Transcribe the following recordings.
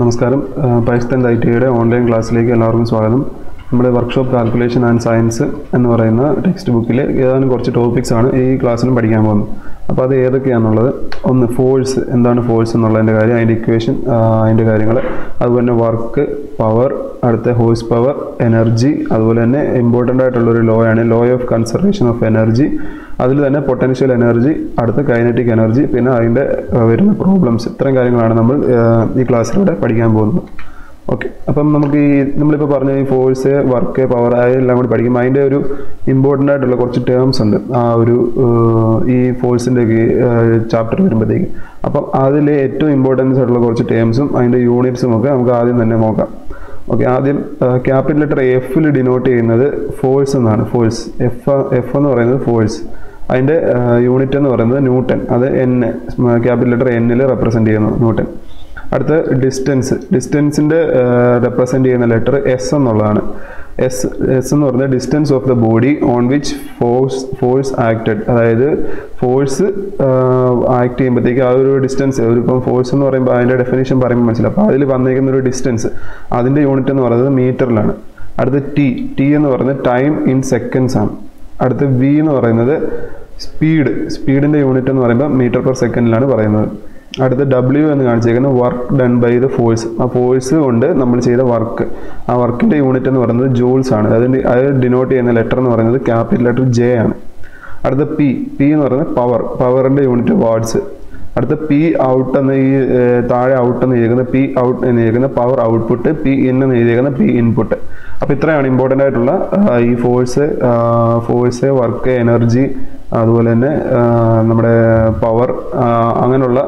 നമസ്കാരം പൈസ്തൻ ഐ ടിയുടെ ഓൺലൈൻ ക്ലാസ്സിലേക്ക് എല്ലാവർക്കും സ്വാഗതം നമ്മുടെ വർക്ക്ഷോപ്പ് കാൽക്കുലേഷൻ ആൻഡ് സയൻസ് എന്ന് പറയുന്ന ടെക്സ്റ്റ് ബുക്കിൽ ഏതാനും കുറച്ച് ടോപ്പിക്സ് ആണ് ഈ ക്ലാസ്സിലും പഠിക്കാൻ പോകുന്നത് അപ്പോൾ അത് ഏതൊക്കെയാണെന്നുള്ളത് ഒന്ന് ഫോഴ്സ് എന്താണ് ഫോഴ്സ് എന്നുള്ളതിൻ്റെ കാര്യം അതിൻ്റെ ഇക്വേഷൻ അതിൻ്റെ കാര്യങ്ങൾ അതുപോലെ തന്നെ വർക്ക് പവർ അടുത്ത ഹോഴ്സ് പവർ എനർജി അതുപോലെ തന്നെ ഇമ്പോർട്ടൻ്റ് ആയിട്ടുള്ളൊരു ലോ ആണ് law of conservation of energy അതിൽ തന്നെ പൊട്ടൻഷ്യൽ എനർജി അടുത്ത കൈനറ്റിക് എനർജി പിന്നെ അതിൻ്റെ ആ, വരുന്ന പ്രോബ്ലംസ് ഇത്രയും കാര്യങ്ങളാണ് നമ്മൾ ആ, ഈ ക്ലാസ്സിലൂടെ പഠിക്കാൻ പോകുന്നത് ഓക്കെ അപ്പം നമുക്ക് ഈ നമ്മളിപ്പോൾ പറഞ്ഞ ഈ ഫോഴ്സ് വർക്ക് പവർ എല്ലാം കൂടി പഠിക്കുമ്പോൾ അതിൻ്റെ ഒരു ഇമ്പോർട്ടൻ്റ് ആയിട്ടുള്ള കുറച്ച് ടേംസ് ഉണ്ട് ആ ഒരു ആ, ഈ ഫോഴ്സിൻ്റെ ചാപ്റ്റർ വരുമ്പോഴത്തേക്ക് അപ്പം അതിൽ ഏറ്റവും ഇമ്പോർട്ടൻസ് ആയിട്ടുള്ള കുറച്ച് ടേംസും അതിൻ്റെ യൂണിറ്റ്സും ഒക്കെ നമുക്ക് ആദ്യം തന്നെ നോക്കാം ഓക്കെ ആദ്യം ക്യാപിറ്റൽ ലെറ്റർ എഫിൽ ഡിനോട്ട് ചെയ്യുന്നത് ഫോഴ്സ് എന്നാണ് ഫോഴ്സ് എഫ് എഫ് എന്ന് പറയുന്നത് ഫോഴ്സ് അതിൻ്റെ യൂണിറ്റ് എന്ന് പറയുന്നത് ന്യൂട്ടൺ അത് എൻ ക്യാപിറ്റൽ ലെറ്റർ എന്നിൽ റെപ്രസെൻറ്റ് ചെയ്യുന്നു ന്യൂട്ടൺ അടുത്ത ഡിസ്റ്റൻസ് ഡിസ്റ്റൻസിൻ്റെ റെപ്രസെൻറ്റ് ചെയ്യുന്ന ലെറ്റർ എസ് എന്നുള്ളതാണ് എസ് എസ് എന്ന് പറയുന്നത് distance of the body on which force force acted അതായത് ഫോഴ്സ് ആക്ട് ചെയ്യുമ്പോഴത്തേക്ക് ആ ഒരു ഡിസ്റ്റൻസ് ഒരു ഇപ്പം ഫോഴ്സ് എന്ന് പറയുമ്പോൾ അതിൻ്റെ ഡെഫിനേഷൻ പറയുമ്പോൾ മനസ്സിലാവും അപ്പോൾ അതിൽ വന്നിരിക്കുന്ന ഒരു ഡിസ്റ്റൻസ് അതിൻ്റെ യൂണിറ്റ് എന്ന് പറയുന്നത് മീറ്ററിലാണ് അടുത്ത ടി ടി എന്ന് പറയുന്നത് ടൈം ഇൻ സെക്കൻഡ്സ് ആണ് അടുത്ത വി എന്ന് പറയുന്നത് സ്പീഡ് സ്പീഡിൻ്റെ യൂണിറ്റ് എന്ന് പറയുമ്പോൾ മീറ്റർ പെർ സെക്കൻഡിലാണ് പറയുന്നത് അടുത്ത ഡബ്ല്യു എന്ന് കാണിച്ചേക്കുന്നത് work done by the force ആ ഫോഴ്സ് കൊണ്ട് നമ്മൾ ചെയ്ത വർക്ക് ആ വർക്കിൻ്റെ യൂണിറ്റ് എന്ന് പറയുന്നത് ജൂൾസ് ആണ് അതിൻ്റെ അത് ഡിനോട്ട് ചെയ്യുന്ന ലെറ്റർ എന്ന് പറയുന്നത് ക്യാപിറ്റൽ ലെറ്റർ ജെ ആണ് അടുത്ത പി പി എന്ന് പറയുന്നത് പവർ പവറിൻ്റെ യൂണിറ്റ് വാട്ട്സ് അടുത്ത പി ഔട്ട് എന്ന് ഈ ഏർ, താഴെ ഔട്ട് എന്ന് എഴുതിയിരിക്കുന്ന പി ഔട്ട് എന്ന് എഴുതിയിരിക്കുന്ന പവർ ഔട്ട്പുട്ട് പി ഇൻ എന്ന് എഴുതിയിരിക്കുന്ന പി ഇൻപുട്ട് അപ്പോൾ ഇത്രയാണ് ഇമ്പോർട്ടൻ്റ് ആയിട്ടുള്ള ആ, ഈ ഫോഴ്സ് ഫോഴ്സ് വർക്ക് എനർജി അതുപോലെ തന്നെ ആ, നമ്മുടെ പവർ അങ്ങനെയുള്ള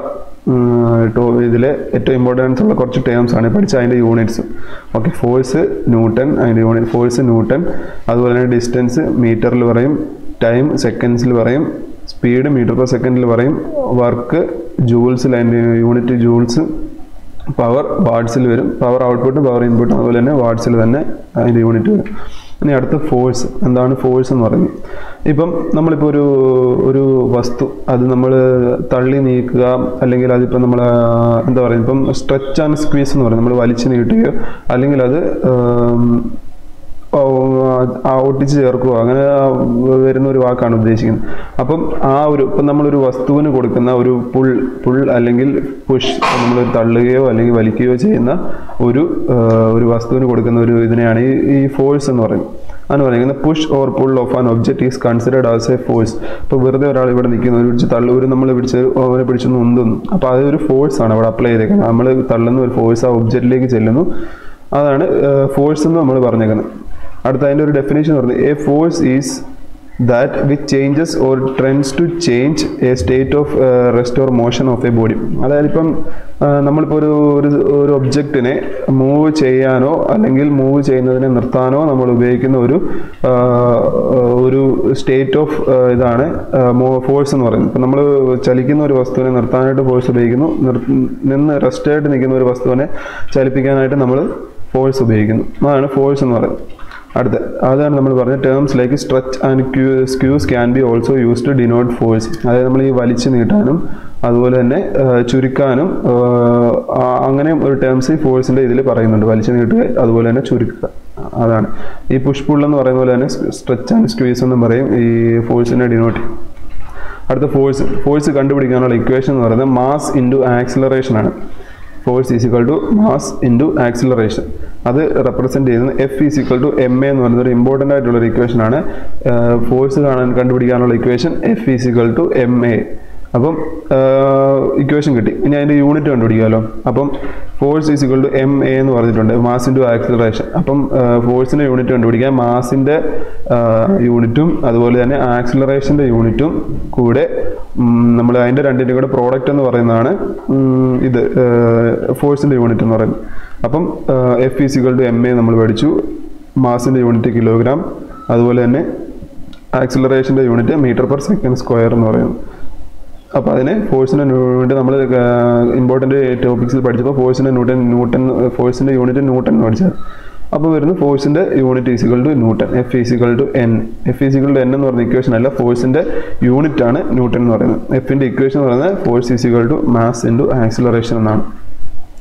ഇതിലെ ഏറ്റവും ഇമ്പോർട്ടൻസ് ഉള്ള കുറച്ച് ടേംസ് ആണ് പഠിച്ച അതിൻ്റെ യൂണിറ്റ്സ് ഓക്കെ ഫോഴ്സ് ന്യൂട്ടൺ അതിൻ്റെ യൂണിറ്റ് ഫോഴ്സ് ന്യൂട്ടൺ അതുപോലെ തന്നെ ഡിസ്റ്റൻസ് മീറ്ററിൽ പറയും ടൈം സെക്കൻഡ്സിൽ പറയും സ്പീഡ് മീറ്റർ പെർ സെക്കൻഡിൽ പറയും വർക്ക് ജൂൾസിൽ അതിൻ്റെ യൂണിറ്റ് ജൂൾസ് പവർ വാട്സിൽ വരും പവർ ഔട്ട്പുട്ട് പവർ ഇൻപുട്ട് അതുപോലെ തന്നെ വാട്സിൽ തന്നെ അതിൻ്റെ യൂണിറ്റ് വരും ഇനി അടുത്ത ഫോഴ്സ് എന്താണ് ഫോഴ്സ് എന്ന് പറയുന്നത് ഇപ്പം നമ്മളിപ്പോൾ ഒരു ഒരു വസ്തു അത് നമ്മൾ തള്ളി നീക്കുക അല്ലെങ്കിൽ അതിപ്പോൾ നമ്മൾ എന്താ പറയുക ഇപ്പം സ്ട്രെച്ച് ആൻഡ് സ്ക്വീസ് എന്ന് പറയും നമ്മൾ വലിച്ചു നീട്ടുകയോ അല്ലെങ്കിൽ അത് ആം, ഓ, ആ ഒട്ടിച്ച് ചേർക്കുക അങ്ങനെ ആ വരുന്ന ഒരു വാക്കാണ് ഉദ്ദേശിക്കുന്നത് അപ്പം ആ ഒരു ഇപ്പം നമ്മളൊരു വസ്തുവിന് കൊടുക്കുന്ന ഒരു പുൾ പുൾ അല്ലെങ്കിൽ പുഷ് നമ്മൾ തള്ളുകയോ അല്ലെങ്കിൽ വലിക്കുകയോ ചെയ്യുന്ന ഒരു ആ, ഒരു വസ്തുവിന് കൊടുക്കുന്ന ഒരു ഇതിനെയാണ് ഈ ഈ ഫോഴ്സ് എന്ന് പറയുന്നത് അതെന്ന് പറയുന്നത് push or pull of an object is considered as a force ഇപ്പോൾ വെറുതെ ഒരാൾ ഇവിടെ നിൽക്കുന്നു ഒരു പിടിച്ച് തള്ളു ഒരു നമ്മൾ പിടിച്ച് അവനെ പിടിച്ച് ഉന്തുന്നു അപ്പോൾ അതൊരു ഫോഴ്സ് ആണ് അവിടെ അപ്ലൈ ചെയ്തേക്കുന്നത് നമ്മൾ തള്ളുന്ന ഒരു ഫോഴ്സ് ആ ഒബ്ജക്റ്റിലേക്ക് ചെല്ലുന്നു അതാണ് ഫോഴ്സ് എന്ന് നമ്മൾ പറഞ്ഞേക്കുന്നത് അടുത്ത അതിൻ്റെ ഒരു ഡെഫിനേഷൻ പറയുന്നത് a force is that which changes or trends to change a state of rest or motion of a body അതായത് ഇപ്പം ആ, നമ്മളിപ്പോൾ ഒരു ഒരു ഒരു ഒബ്ജക്റ്റിനെ മൂവ് ചെയ്യാനോ അല്ലെങ്കിൽ മൂവ് ചെയ്യുന്നതിനെ നിർത്താനോ നമ്മൾ ഉപയോഗിക്കുന്ന ഒരു ആ, ഒരു സ്റ്റേറ്റ് ഓഫ് ഇതാണ് ഫോഴ്സ് എന്ന് പറയുന്നത് ഇപ്പം നമ്മൾ ചലിക്കുന്ന ഒരു വസ്തുവിനെ നിർത്താനായിട്ട് ഫോഴ്സ് ഉപയോഗിക്കുന്നു നിർ- നിന്ന് റെസ്റ്റ് ആയിട്ട് നിൽക്കുന്ന ഒരു വസ്തുവിനെ ചലിപ്പിക്കാനായിട്ട് നമ്മൾ ഫോഴ്സ് ഉപയോഗിക്കുന്നു അതാണ് ഫോഴ്സ് എന്ന് പറയുന്നത് അടുത്ത അതാണ് നമ്മൾ പറഞ്ഞ terms like stretch and squeeze can be also use to denote force അതായത് നമ്മൾ ഈ വലിച്ചു നീട്ടാനും അതുപോലെ തന്നെ ആ, ചുരുക്കാനും ആ, ആ, അങ്ങനെയും ഒരു ടേംസ് ഈ ഫോഴ്സിൻ്റെ ഇതിൽ പറയുന്നുണ്ട് വലിച്ചു നീട്ടുക അതുപോലെ തന്നെ ചുരുക്കുക അതാണ് ഈ പുഷ് പുൾ എന്ന് പറയുന്ന പോലെ തന്നെ സ്ട്രെച്ച് ആൻഡ് സ്ക്വീസ് എന്നും പറയും ഈ ഫോഴ്സിനെ ഡിനോട്ട് അടുത്ത ഫോഴ്സ് ഫോഴ്സ് കണ്ടുപിടിക്കാനുള്ള ഇക്വേഷൻ എന്ന് പറയുന്നത് മാസ് ഇൻറ്റു ആക്സിലറേഷൻ ആണ് force is equal to mass into acceleration അത് റെപ്രസെൻറ്റ് ചെയ്യുന്നത് F is equal to M A എന്ന് പറയുന്ന ഒരു ഇമ്പോർട്ടൻ്റ് ആയിട്ടുള്ള ഒരു ഇക്വേഷൻ ആണ് ഫോഴ്സ് കാണാൻ കണ്ടുപിടിക്കാനുള്ള equation F is equal to M A അപ്പം ഇക്വേഷൻ കിട്ടി ഇനി അതിൻ്റെ യൂണിറ്റ് കണ്ടുപിടിക്കാമല്ലോ അപ്പം force is equal to M A എന്ന് പറഞ്ഞിട്ടുണ്ട് മാസ് ഇൻറ്റു ആക്സിലറേഷൻ അപ്പം ഫോഴ്സിൻ്റെ യൂണിറ്റ് കണ്ടുപിടിക്കാൻ മാസിൻ്റെ യൂണിറ്റും അതുപോലെ തന്നെ ആക്സിലറേഷൻ്റെ യൂണിറ്റും കൂടെ നമ്മൾ അതിൻ്റെ രണ്ടിൻ്റെ കൂടെ പ്രോഡക്റ്റ് എന്ന് പറയുന്നതാണ് ഉം, ഇത് ഫോഴ്സിൻ്റെ യൂണിറ്റ് എന്ന് പറയുന്നത് അപ്പം F is equal to M A നമ്മൾ പഠിച്ചു മാസിൻ്റെ യൂണിറ്റ് കിലോഗ്രാം അതുപോലെ തന്നെ ആക്സിലറേഷൻ്റെ unit metre per second square എന്ന് പറയുന്നത് അപ്പോൾ അതിനെ ഫോഴ്സിൻ്റെ യൂണിറ്റ് നമ്മൾ ഇമ്പോർട്ടൻ്റ് ടോപ്പിക്സിൽ പഠിച്ചപ്പോൾ ഫോഴ്സിൻ്റെ ന്യൂട്ടൺ ന്യൂട്ടൺ ഫോഴ്സിൻ്റെ യൂണിറ്റ് ന്യൂട്ടൺ എന്ന് പഠിച്ചത് അപ്പോൾ വരുന്ന ഫോഴ്സിൻ്റെ unit is equal to newton F is equal to N F is equal to N എന്ന് പറയുന്ന ഇക്വേഷൻ അല്ല ഫോഴ്സിൻ്റെ യൂണിറ്റ് ആണ് ന്യൂട്ടൺ എന്ന് പറയുന്നത് എഫിൻ്റെ ഇക്വേഷൻ എന്ന് പറയുന്നത് force is equal to mass into acceleration എന്നാണ്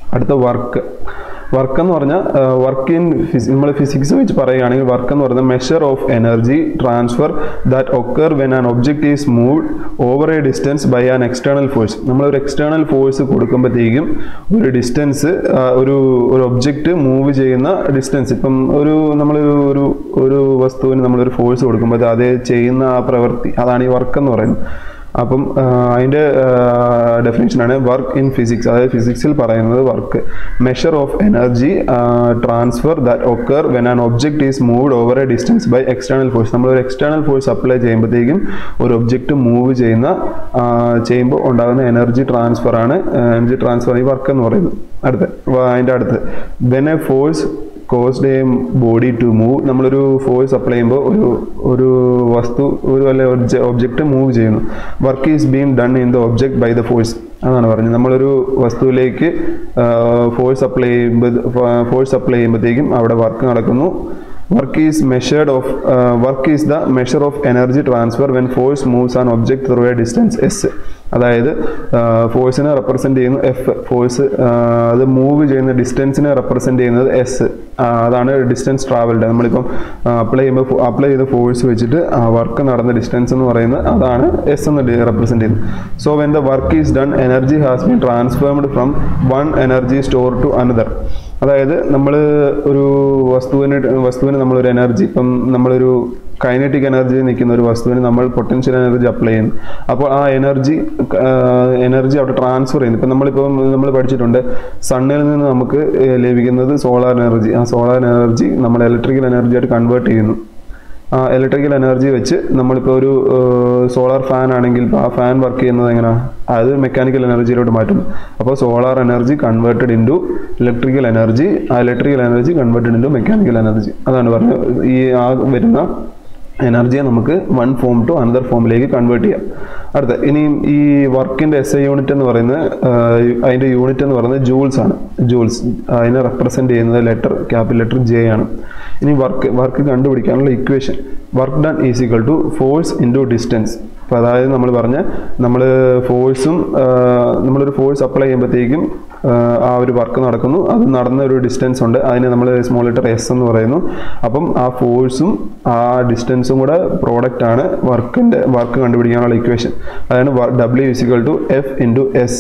അടുത്ത വർക്ക് വർക്ക് എന്ന് പറഞ്ഞാൽ വർക്ക് ഇൻ നമ്മൾ ഫിസിക്സ് വെച്ച് പറയുകയാണെങ്കിൽ വർക്ക് എന്ന് പറയുന്നത് measure of energy transfer that occur when an object is moved over a distance by an external force നമ്മളൊരു എക്സ്റ്റേണൽ ഫോഴ്സ് കൊടുക്കുമ്പോഴത്തേക്കും ഒരു ഡിസ്റ്റൻസ് ഒരു ഒരു ഒബ്ജക്റ്റ് മൂവ് ചെയ്യുന്ന ഡിസ്റ്റൻസ് ഇപ്പം ഒരു നമ്മൾ ഒരു ഒരു വസ്തുവിന് നമ്മളൊരു ഫോഴ്സ് കൊടുക്കുമ്പോൾ അത് ചെയ്യുന്ന ആ പ്രവൃത്തി അതാണ് ഈ വർക്ക് എന്ന് പറയുന്നത് അപ്പം അതിൻ്റെ ഡെഫിനേഷനാണ് വർക്ക് ഇൻ ഫിസിക്സ് അതായത് ഫിസിക്സിൽ പറയുന്നത് work measure of energy transfer that occur when an object is moved over a distance by external force നമ്മൾ ഒരു എക്സ്റ്റേണൽ ഫോഴ്സ് അപ്ലൈ ചെയ്യുമ്പോഴത്തേക്കും ഒരു ഒബ്ജക്റ്റ് മൂവ് ചെയ്യുന്ന ചെയ്യുമ്പോൾ ഉണ്ടാകുന്ന എനർജി ട്രാൻസ്ഫർ ആണ് എനർജി ട്രാൻസ്ഫർ ഈ വർക്ക് എന്ന് പറയുന്നത് അടുത്ത് അതിൻ്റെ അടുത്ത് when a force caused a body to move നമ്മളൊരു ഫോഴ്സ് അപ്ലൈ ചെയ്യുമ്പോൾ ഒരു ഒരു വസ്തു ഒരു വല്ല ഒബ്ജക്റ്റ് മൂവ് ചെയ്യുന്നു work is being done in the object by the force അതാണ് പറഞ്ഞത് നമ്മളൊരു വസ്തുവിലേക്ക് ഫോഴ്സ് അപ്ലൈ ചെയ്യുമ്പോൾ ഫോഴ്സ് അപ്ലൈ ചെയ്യുമ്പോഴത്തേക്കും അവിടെ വർക്ക് നടക്കുന്നു work is measured of work is the measure of energy transfer when force moves an object through a distance S അതായത് ഫോഴ്സിനെ റെപ്രസെൻറ്റ് ചെയ്യുന്നു എഫ് ഫോഴ്സ് അത് മൂവ് ചെയ്യുന്ന ഡിസ്റ്റൻസിനെ റെപ്രസെൻറ്റ് ചെയ്യുന്നത് എസ് അതാണ് ഡിസ്റ്റൻസ് ട്രാവൽഡ് നമ്മളിപ്പം അപ്ലൈ ചെയ്യുമ്പോൾ അപ്ലൈ ചെയ്ത ഫോഴ്സ് വെച്ചിട്ട് വർക്ക് നടന്ന ഡിസ്റ്റൻസ് എന്ന് പറയുന്നത് അതാണ് എസ് എന്ന് റെപ്രസെൻറ്റ് ചെയ്യുന്നത് so when the work is done energy has been transferred from one energy store to another അതായത് നമ്മൾ ഒരു വസ്തുവിന് വസ്തുവിന് നമ്മളൊരു എനർജി ഇപ്പം നമ്മളൊരു കൈനറ്റിക് എനർജി നിൽക്കുന്ന ഒരു വസ്തുവിന് നമ്മൾ പൊട്ടൻഷ്യൽ എനർജി അപ്ലൈ ചെയ്യുന്നു അപ്പോൾ ആ എനർജി എനർജി അവിടെ ട്രാൻസ്ഫർ ചെയ്യുന്നു ഇപ്പം നമ്മളിപ്പോൾ നമ്മൾ പഠിച്ചിട്ടുണ്ട് സണ്ണിൽ നിന്ന് നമുക്ക് ലഭിക്കുന്നത് സോളാർ എനർജി ആ സോളാർ എനർജി നമ്മൾ ഇലക്ട്രിക്കൽ എനർജി ആയിട്ട് കൺവേർട്ട് ചെയ്യുന്നു ആ ഇലക്ട്രിക്കൽ എനർജി വെച്ച് നമ്മളിപ്പോൾ ഒരു സോളാർ ഫാൻ ആണെങ്കിൽ ആ ഫാൻ വർക്ക് ചെയ്യുന്നത് എങ്ങനെയാണ് അത് മെക്കാനിക്കൽ എനർജിയിലോട്ട് മാറ്റുന്നു അപ്പോൾ solar energy converted into electrical energy ആ electrical energy converted into mechanical energy അതാണ് പറഞ്ഞത് ഈ ആ വരുന്ന എനർജിയെ നമുക്ക് വൺ ഫോം ടു അനദർ ഫോമിലേക്ക് കൺവേർട്ട് ചെയ്യാം അടുത്ത ഇനി ഈ വർക്കിൻ്റെ എസ് ഐ യൂണിറ്റ് എന്ന് പറയുന്നത് അതിൻ്റെ യൂണിറ്റ് എന്ന് പറയുന്നത് ജൂൾസ് ആണ് ജൂൾസ് അതിനെ റെപ്രസെൻറ്റ് ചെയ്യുന്നത് ലെറ്റർ ക്യാപിറ്റൽ ലെറ്റർ ജെ ആണ് ഇനി വർക്ക് വർക്ക് കണ്ടുപിടിക്കാനുള്ള equation work done is equal to force into distance അപ്പോൾ അതായത് നമ്മൾ പറഞ്ഞ നമ്മൾ ഫോഴ്സും നമ്മളൊരു ഫോഴ്സ് അപ്ലൈ ചെയ്യുമ്പോഴത്തേക്കും ആ ഒരു വർക്ക് നടക്കുന്നു അത് നടന്ന ഒരു ഡിസ്റ്റൻസ് ഉണ്ട് അതിനെ നമ്മൾ സ്മോൾ ലെറ്റർ എസ് എന്ന് പറയുന്നു അപ്പം ആ ഫോഴ്സും ആ ഡിസ്റ്റൻസും കൂടെ പ്രോഡക്റ്റ് ആണ് വർക്കിൻ്റെ വർക്ക് കണ്ടുപിടിക്കാനുള്ള ഇക്വേഷൻ അതാണ് W is equal to F into S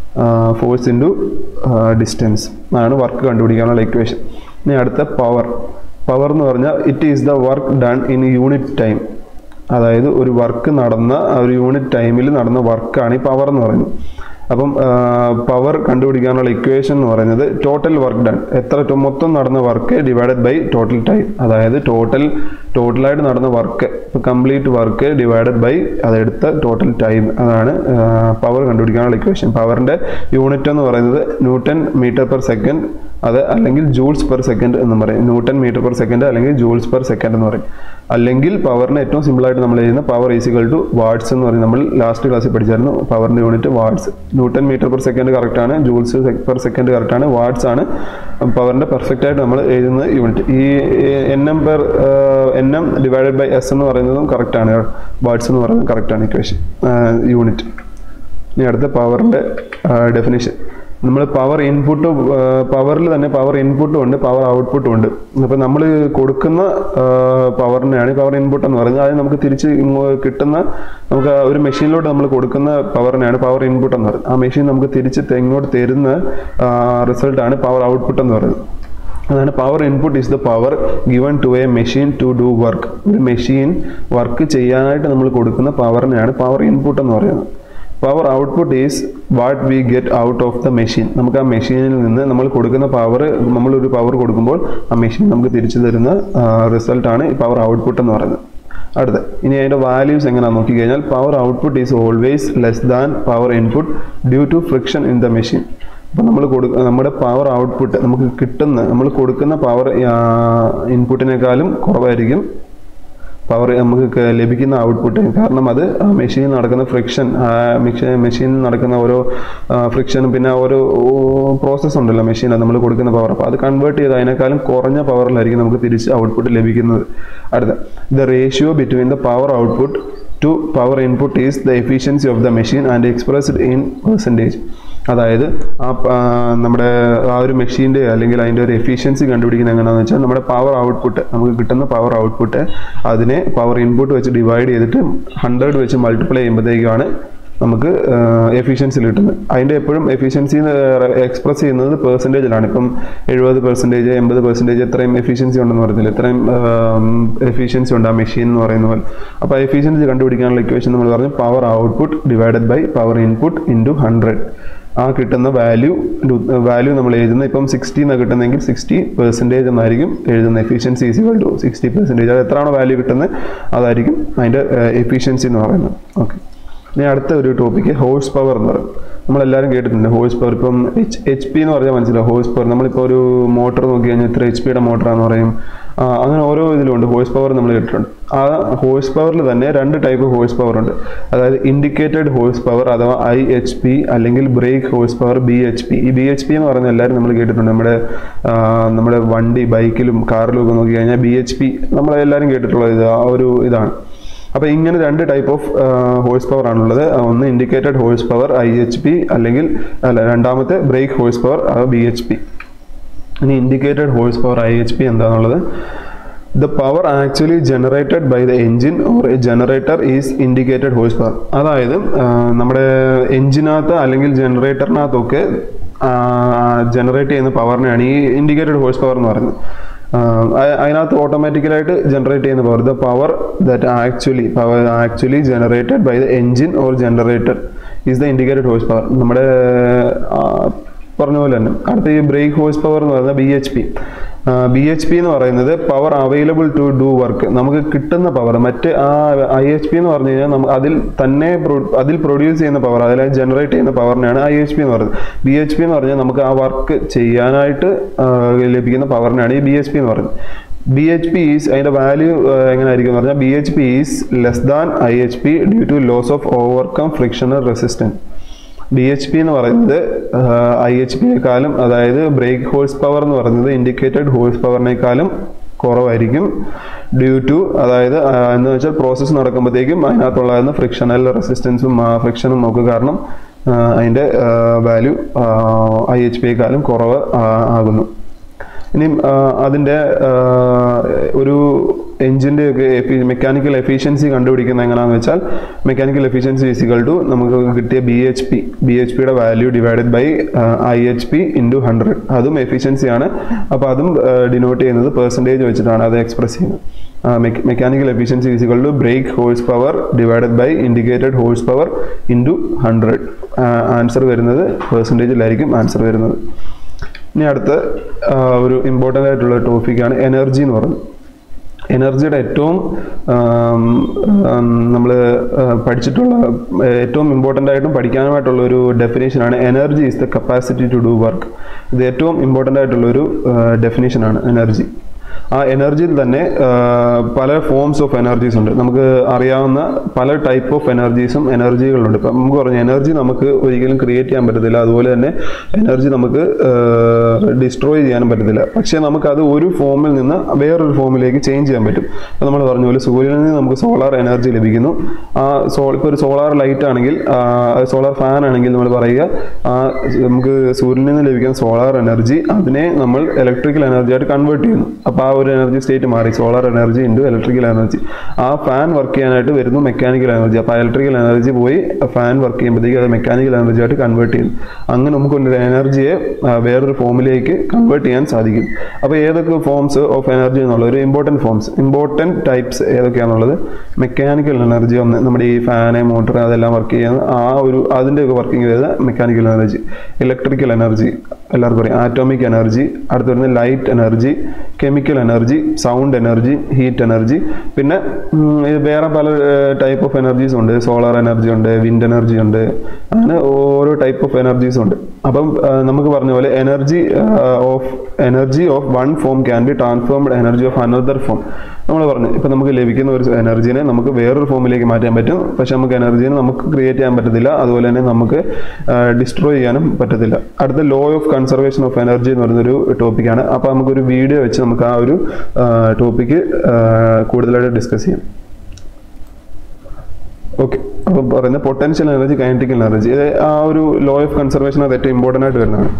force into distance അതാണ് വർക്ക് കണ്ടുപിടിക്കാനുള്ള ഇക്വേഷൻ ഇനി അടുത്ത പവർ പവർ എന്ന് പറഞ്ഞാൽ it is the work done in unit time അതായത് ഒരു വർക്ക് നടന്ന ഒരു യൂണിറ്റ് ടൈമിൽ നടന്ന വർക്കാണ് ഈ പവർ എന്ന് പറയുന്നത് അപ്പം പവർ കണ്ടുപിടിക്കാനുള്ള ഇക്വേഷൻ എന്ന് പറയുന്നത് ടോട്ടൽ വർക്ക് ഡൺ എത്ര മൊത്തം നടന്ന work divided by total time അതായത് ടോട്ടൽ ടോട്ടലായിട്ട് നടന്ന വർക്ക് ഇപ്പോൾ കംപ്ലീറ്റ് വർക്ക് ഡിവൈഡഡ് ബൈ അതെടുത്ത ടോട്ടൽ ടൈം അതാണ് പവർ കണ്ടുപിടിക്കാനുള്ള ഇക്വേഷൻ പവറിൻ്റെ യൂണിറ്റ് എന്ന് പറയുന്നത് ന്യൂട്ടൺ മീറ്റർ പെർ സെക്കൻഡ് അത് അല്ലെങ്കിൽ ജൂൾസ് പെർ സെക്കൻഡ് എന്ന് പറയും ന്യൂട്ടൺ മീറ്റർ പെർ സെക്കൻഡ് അല്ലെങ്കിൽ ജൂൾസ് പെർ സെക്കൻഡ് എന്ന് പറയും അല്ലെങ്കിൽ പവറിന് ഏറ്റവും സിമ്പിളായിട്ട് നമ്മൾ ചെയ്യുന്ന പവർ ഈസിക്കൽ ടു വാട്ട്സ് എന്ന് പറയും നമ്മൾ ലാസ്റ്റ് ക്ലാസ്സിൽ പഠിച്ചായിരുന്നു പവറിൻ്റെ unit watts newton metre per second correct ആണ് ജൂൾസ് പെർ സെക്കൻഡ് കറക്റ്റ് ആണ് വാട്ട്സ് ആണ് പവറിൻ്റെ പെർഫെക്റ്റ് ആയിട്ട് നമ്മൾ എഴുതുന്ന യൂണിറ്റ് ഈ N M per N M divided by S എന്ന് പറയുന്നതും കറക്റ്റ് ആണ് വാട്ട്സ് എന്ന് പറയുന്നത് കറക്റ്റ് ആണ് ഇക്വേഷൻ യൂണിറ്റ് ഇനി അടുത്ത പവറിൻ്റെ ഡെഫിനേഷൻ നമ്മൾ പവർ ഇൻപുട്ട് പവറിൽ തന്നെ പവർ ഇൻപുട്ടും ഉണ്ട് പവർ ഔട്ട്പുട്ടും ഉണ്ട് അപ്പോൾ നമ്മൾ കൊടുക്കുന്ന പവറിനെയാണ് പവർ ഇൻപുട്ട് എന്ന് പറയുന്നത് അത് നമുക്ക് തിരിച്ച് കിട്ടുന്ന നമുക്ക് ഒരു മെഷീനിലോട്ട് നമ്മൾ കൊടുക്കുന്ന പവറിനെയാണ് പവർ ഇൻപുട്ട് എന്ന് പറയുന്നത് ആ മെഷീൻ നമുക്ക് തിരിച്ച് ഇങ്ങോട്ട് തരുന്ന റിസൾട്ടാണ് പവർ ഔട്ട്പുട്ട് എന്ന് പറയുന്നത് അതാണ് power input is the power given to a machine to do work ഒരു മെഷീൻ വർക്ക് ചെയ്യാനായിട്ട് നമ്മൾ കൊടുക്കുന്ന പവറിനെയാണ് പവർ ഇൻപുട്ട് എന്ന് പറയുന്നത് power output is what we get out of the machine നമുക്ക് ആ മെഷീനിൽ നിന്ന് നമ്മൾ കൊടുക്കുന്ന പവർ നമ്മളൊരു പവർ കൊടുക്കുമ്പോൾ ആ മെഷീൻ നമുക്ക് തിരിച്ചു തരുന്ന റിസൾട്ടാണ് ഈ പവർ ഔട്ട്പുട്ട് എന്ന് പറയുന്നത് അടുത്ത ഇനി അതിൻ്റെ വാല്യൂസ് എങ്ങനെയാണെന്ന് നോക്കിക്കഴിഞ്ഞാൽ power output is always less than power input due to friction in the machine അപ്പോൾ നമ്മൾ കൊടു നമ്മുടെ പവർ ഔട്ട്പുട്ട് നമുക്ക് കിട്ടുന്ന നമ്മൾ കൊടുക്കുന്ന പവർ ഇൻപുട്ടിനേക്കാളും കുറവായിരിക്കും പവർ നമുക്ക് ലഭിക്കുന്ന ഔട്ട്പുട്ട് കാരണം അത് മെഷീനിൽ നടക്കുന്ന ഫ്രിക്ഷൻ മെഷീനിൽ നടക്കുന്ന ഓരോ ഫ്രിക്ഷനും പിന്നെ ഓരോ പ്രോസസ്സ് ഉണ്ടല്ലോ മെഷീൻ നമ്മൾ കൊടുക്കുന്ന പവർ അപ്പോൾ അത് കൺവേർട്ട് ചെയ്ത് അതിനേക്കാളും കുറഞ്ഞ പവറിലായിരിക്കും നമുക്ക് തിരിച്ച് ഔട്ട്പുട്ട് ലഭിക്കുന്നത് അടുത്ത the ratio between the power output to power input is the efficiency of the machine and expressed in percentage അതായത് ആ പ- ആ, നമ്മുടെ ആ ഒരു മെഷീൻ്റെ അല്ലെങ്കിൽ അതിൻ്റെ ഒരു എഫിഷ്യൻസി കണ്ടുപിടിക്കുന്നത് എങ്ങനെയാണെന്ന് വെച്ചാൽ നമ്മുടെ പവർ ഔട്ട്പുട്ട് നമുക്ക് കിട്ടുന്ന പവർ ഔട്ട്പുട്ട് അതിനെ പവർ ഇൻപുട്ട് വെച്ച് ഡിവൈഡ് ചെയ്തിട്ട് ഹൺഡ്രഡ് വെച്ച് മൾട്ടിപ്ലൈ ചെയ്യുമ്പോഴത്തേക്കാണ് നമുക്ക് എഫിഷ്യൻസി കിട്ടുന്നത് അതിൻ്റെ എപ്പോഴും എഫിഷ്യൻസി എക്സ്പ്രസ് ചെയ്യുന്നത് പെർസെൻറ്റേജിലാണ് ഇപ്പം എഴുപത് പെർസെൻറ്റേജ് എൺപത് പെർസെൻറ്റേജ് എത്രയും എഫിഷ്യൻസി ഉണ്ടെന്ന് പറയത്തില്ല ഇത്രയും എഫിഷ്യൻസി ഉണ്ട് ആ മെഷീൻ എന്ന് പറയുന്ന പോലെ അപ്പോൾ എഫിഷ്യൻസി കണ്ടുപിടിക്കാനുള്ള ഇക്വേഷൻ നമ്മൾ പറഞ്ഞു power output divided by power input into hundred ആ കിട്ടുന്ന വാല്യൂ വാല്യൂ നമ്മൾ എഴുതുന്നത് ഇപ്പം സിക്സ്റ്റി എന്നാണ് കിട്ടുന്നതെങ്കിൽ സിക്സ്റ്റി പെർസെൻറ്റേജ് എന്നായിരിക്കും എഴുതുന്നത് efficiency is equal to sixty percentage അത് എത്രയാണോ വാല്യൂ കിട്ടുന്നത് അതായിരിക്കും അതിൻ്റെ എഫിഷ്യൻസി എന്ന് പറയുന്നത് ഓക്കെ ഇനി അടുത്ത ഒരു ടോപ്പിക്ക് ഹോഴ്സ് പവർ എന്ന് പറയും നമ്മളെല്ലാവരും കേട്ടിട്ടുണ്ട് ഹോഴ്സ് പവർ ഇപ്പം എച്ച് എച്ച് പി എന്ന് പറഞ്ഞാൽ മനസ്സിലാവും ഹോഴ്സ് പവർ നമ്മളിപ്പോൾ ഒരു മോട്ടർ നോക്കി കഴിഞ്ഞാൽ ഇത്ര എച്ച് പിയുടെ മോട്ടറാന്ന് പറയും ആ, അങ്ങനെ ഓരോ ഇതിലുണ്ട് ഹോഴ്സ് പവർ നമ്മൾ കേട്ടിട്ടുണ്ട് ആ ഹോഴ്സ് പവറിൽ തന്നെ രണ്ട് ടൈപ്പ് ഹോഴ്സ് പവർ ഉണ്ട് അതായത് ഇൻഡിക്കേറ്റഡ് ഹോഴ്സ് പവർ അഥവാ ഐ എച്ച് പി അല്ലെങ്കിൽ brake horse power B H P ഈ ബി എച്ച് പി എന്ന് പറയുന്നത് എല്ലാവരും നമ്മൾ കേട്ടിട്ടുണ്ട് നമ്മുടെ ആ, നമ്മുടെ വണ്ടി ബൈക്കിലും കാറിലും ഒക്കെ നോക്കി കഴിഞ്ഞാൽ ബി എച്ച് പി നമ്മളെല്ലാവരും കേട്ടിട്ടുള്ളത് ഇത് ആ ഒരു ഇതാണ് അപ്പോൾ ഇങ്ങനെ രണ്ട് ടൈപ്പ് ഓഫ് ഹോഴ്സ് പവർ ആണുള്ളത് ഒന്ന് indicated horse power I H P അല്ലെങ്കിൽ അല്ല രണ്ടാമത്തെ brake horse power B H P ഇനി indicated horse power I H P എന്താണെന്നുള്ളത് the power actually generated by the engine or a generator is indicated horse power അതായത് ആ, നമ്മുടെ എൻജിനകത്ത് അല്ലെങ്കിൽ ജനറേറ്ററിനകത്തൊക്കെ generate ചെയ്യുന്ന പവറിനെയാണ് ഈ ഇൻഡിക്കേറ്റഡ് ഹോഴ്സ് പവർ എന്ന് പറയുന്നത് ആഹ് അ- അതിനകത്ത് ഓട്ടോമാറ്റിക്കലായിട്ട് ജനറേറ്റ് ചെയ്യുന്ന power the power that actually power actually generated by the engine or generator is the indicated horse power നമ്മുടെ ആ, പറഞ്ഞ പോലെ തന്നെ അടുത്ത ഈ ബ്രേക്ക് ഹോഴ്സ് പവർ എന്ന് പറയുന്നത് B H P B H P എന്ന് പറയുന്നത് power available to do work നമുക്ക് കിട്ടുന്ന പവർ മറ്റ് ആ ഐ എച്ച് പി എന്ന് പറഞ്ഞു കഴിഞ്ഞാൽ നമുക്ക് അതിൽ തന്നെ പ്രൊ- അതിൽ പ്രൊഡ്യൂസ് ചെയ്യുന്ന പവർ അതായത് ജനറേറ്റ് ചെയ്യുന്ന പവറിനെയാണ് ഐ എച്ച് പി എന്ന് പറയുന്നത് ബി എച്ച് പി എന്ന് പറഞ്ഞാൽ നമുക്ക് ആ വർക്ക് ചെയ്യാനായിട്ട് ആ, ലഭിക്കുന്ന പവറിനെയാണ് ഈ ബി എച്ച് പി എന്ന് പറയുന്നത് ബി എച്ച് പി ഈസ് അതിൻ്റെ വാല്യൂ എങ്ങനെ ആയിരിക്കും എന്ന് പറഞ്ഞാൽ B H P is less than I H P due to loss of overcome frictional resistance B H P എന്ന് പറയുന്നത് ഐ എച്ച് പിയെക്കാളും അതായത് ബ്രേക്ക് ഹോഴ്സ് പവർ എന്ന് പറയുന്നത് ഇൻഡിക്കേറ്റഡ് ഹോഴ്സ് പവറിനേക്കാളും കുറവായിരിക്കും ഡ്യൂ ടു അതായത് ആ, എന്ന് വെച്ചാൽ പ്രോസസ്സ് നടക്കുമ്പോഴത്തേക്കും അതിനകത്തുള്ള ഫ്രിക്ഷണൽ റെസിസ്റ്റൻസും ഫ്രിക്ഷനും ഒക്കെ കാരണം ആ, അതിൻ്റെ വാല്യൂ ഐ എച്ച് പിയെക്കാളും കുറവ് ആ, ആകുന്നു ഇനി അതിൻ്റെ ഒരു എഞ്ചിൻ്റെ ഒക്കെ എഫി മെക്കാനിക്കൽ എഫിഷ്യൻസി കണ്ടുപിടിക്കുന്നത് എങ്ങനെയാണെന്ന് വെച്ചാൽ മെക്കാനിക്കൽ എഫിഷ്യൻസി ഈസിക്കൽ ടു നമുക്ക് കിട്ടിയ B H P B H പിയുടെ value divided by I H P into hundred അതും എഫിഷ്യൻസിയാണ് അപ്പോൾ അതും ഡിനോട്ട് ചെയ്യുന്നത് പെർസെൻറ്റേജ് വെച്ചിട്ടാണ് അത് എക്സ്പ്രസ് ചെയ്യുന്നത് mechanical efficiency is equal to brake horse power divided by indicated horse power into hundred answer വരുന്നത് പെർസെൻറ്റേജിലായിരിക്കും ആൻസർ വരുന്നത് ഇനി അടുത്ത ആ, ഒരു ഇമ്പോർട്ടൻ്റ് ആയിട്ടുള്ള ടോപ്പിക്കാണ് എനർജി എന്ന് പറയുന്നത് എനർജിയുടെ ഏറ്റവും നമ്മൾ പഠിച്ചിട്ടുള്ള ആ, ഏറ്റവും ഇമ്പോർട്ടൻ്റ് ആയിട്ടും പഠിക്കാനുമായിട്ടുള്ള ഒരു ഡെഫിനേഷനാണ് energy is the capacity to do work ഇത് ഏറ്റവും ഇമ്പോർട്ടൻ്റ് ആയിട്ടുള്ള ഒരു ഡെഫിനേഷനാണ് എനർജി ആ എനർജിയിൽ തന്നെ ആ, പല ഫോംസ് ഓഫ് എനർജീസ് ഉണ്ട് നമുക്ക് അറിയാവുന്ന പല ടൈപ്പ് ഓഫ് എനർജീസും എനർജികളുണ്ട് ഇപ്പം നമുക്ക് പറഞ്ഞു എനർജി നമുക്ക് ഒരിക്കലും ക്രിയേറ്റ് ചെയ്യാൻ പറ്റത്തില്ല അതുപോലെ തന്നെ എനർജി നമുക്ക് ഡിസ്ട്രോയ് ചെയ്യാനും പറ്റത്തില്ല പക്ഷേ നമുക്കത് ഒരു ഫോമിൽ നിന്ന് വേറൊരു ഫോമിലേക്ക് ചേഞ്ച് ചെയ്യാൻ പറ്റും ഇപ്പം നമ്മൾ പറഞ്ഞ പോലെ സൂര്യനിൽ നിന്ന് നമുക്ക് സോളാർ എനർജി ലഭിക്കുന്നു ആ സോൾ ഇപ്പോൾ ഒരു സോളാർ ലൈറ്റ് ആണെങ്കിൽ സോളാർ ഫാൻ ആണെങ്കിൽ നമ്മൾ പറയുക ആ നമുക്ക് സൂര്യനിൽ നിന്ന് ലഭിക്കുന്ന സോളാർ എനർജി അതിനെ നമ്മൾ ഇലക്ട്രിക്കൽ എനർജി ആയിട്ട് കൺവേർട്ട് ചെയ്യുന്നു അപ്പോൾ ആ ഒരു എനർജി സ്റ്റേറ്റ് മാറി solar energy into electrical energy ആ ഫാൻ വർക്ക് ചെയ്യാനായിട്ട് വരുന്നു മെക്കാനിക്കൽ എനർജി അപ്പോൾ ഇലക്ട്രിക്കൽ എനർജി പോയി ഫാൻ വർക്ക് ചെയ്യുമ്പോഴത്തേക്ക് അത് മെക്കാനിക്കൽ എനർജി ആയിട്ട് കൺവേർട്ട് ചെയ്യുന്നു അങ്ങനെ നമുക്ക് ഒരു എനർജിയെ ആ, വേറൊരു ഫോമിലേക്ക് കൺവേർട്ട് ചെയ്യാൻ സാധിക്കും അപ്പോൾ ഏതൊക്കെ ഫോംസ് ഓഫ് എനർജി എന്നുള്ള ഒരു ഇമ്പോർട്ടൻറ്റ് ഫോംസ് ഇമ്പോർട്ടൻറ്റ് ടൈപ്സ് ഏതൊക്കെയാണെന്നുള്ളത് മെക്കാനിക്കൽ എനർജി ഒന്ന് നമ്മുടെ ഈ ഫാന് മോട്ടർ അതെല്ലാം വർക്ക് ചെയ്യുന്ന ആ ഒരു അതിൻ്റെ ഒക്കെ വർക്കിംഗ് വരുന്ന മെക്കാനിക്കൽ എനർജി ഇലക്ട്രിക്കൽ എനർജി എല്ലാവർക്കും അറിയാം ആറ്റോമിക് എനർജി അടുത്ത് വരുന്ന light energy chemical energy sound energy heat energy പിന്നെ ഉം, ഇത് വേറെ പല ടൈപ്പ് ഓഫ് എനർജീസ് ഉണ്ട് സോളാർ എനർജി ഉണ്ട് വിൻഡ് എനർജി ഉണ്ട് അങ്ങനെ ഓരോ ടൈപ്പ് ഓഫ് എനർജീസ് ഉണ്ട് അപ്പം ആ, നമുക്ക് പറഞ്ഞ പോലെ energy of energy of one form can be transformed energy of another form നമ്മൾ പറഞ്ഞു ഇപ്പം നമുക്ക് ലഭിക്കുന്ന ഒരു എനർജീനെ നമുക്ക് വേറൊരു ഫോമിലേക്ക് മാറ്റാൻ പറ്റും പക്ഷെ നമുക്ക് എനർജീനെ നമുക്ക് ക്രിയേറ്റ് ചെയ്യാൻ പറ്റത്തില്ല അതുപോലെ തന്നെ നമുക്ക് ഡിസ്ട്രോയ് ചെയ്യാനും പറ്റത്തില്ല അടുത്ത law of conservation of energy എന്ന് പറയുന്നൊരു ടോപ്പിക്കാണ് അപ്പോൾ നമുക്കൊരു വീഡിയോ വെച്ച് നമുക്ക് ആ ഒരു ടോപ്പിക്ക് കൂടുതലായിട്ട് ഡിസ്കസ് ചെയ്യാം ഓക്കെ അപ്പം പറയുന്നത് പൊട്ടൻഷ്യൽ എനർജി കൈനറ്റിക്കൽ എനർജി ഇത് ആ ഒരു ലോ ഓഫ് കൺസർവേഷൻ അത് ഏറ്റവും ഇമ്പോർട്ടൻ്റ് ആയിട്ട് വരുന്നതാണ്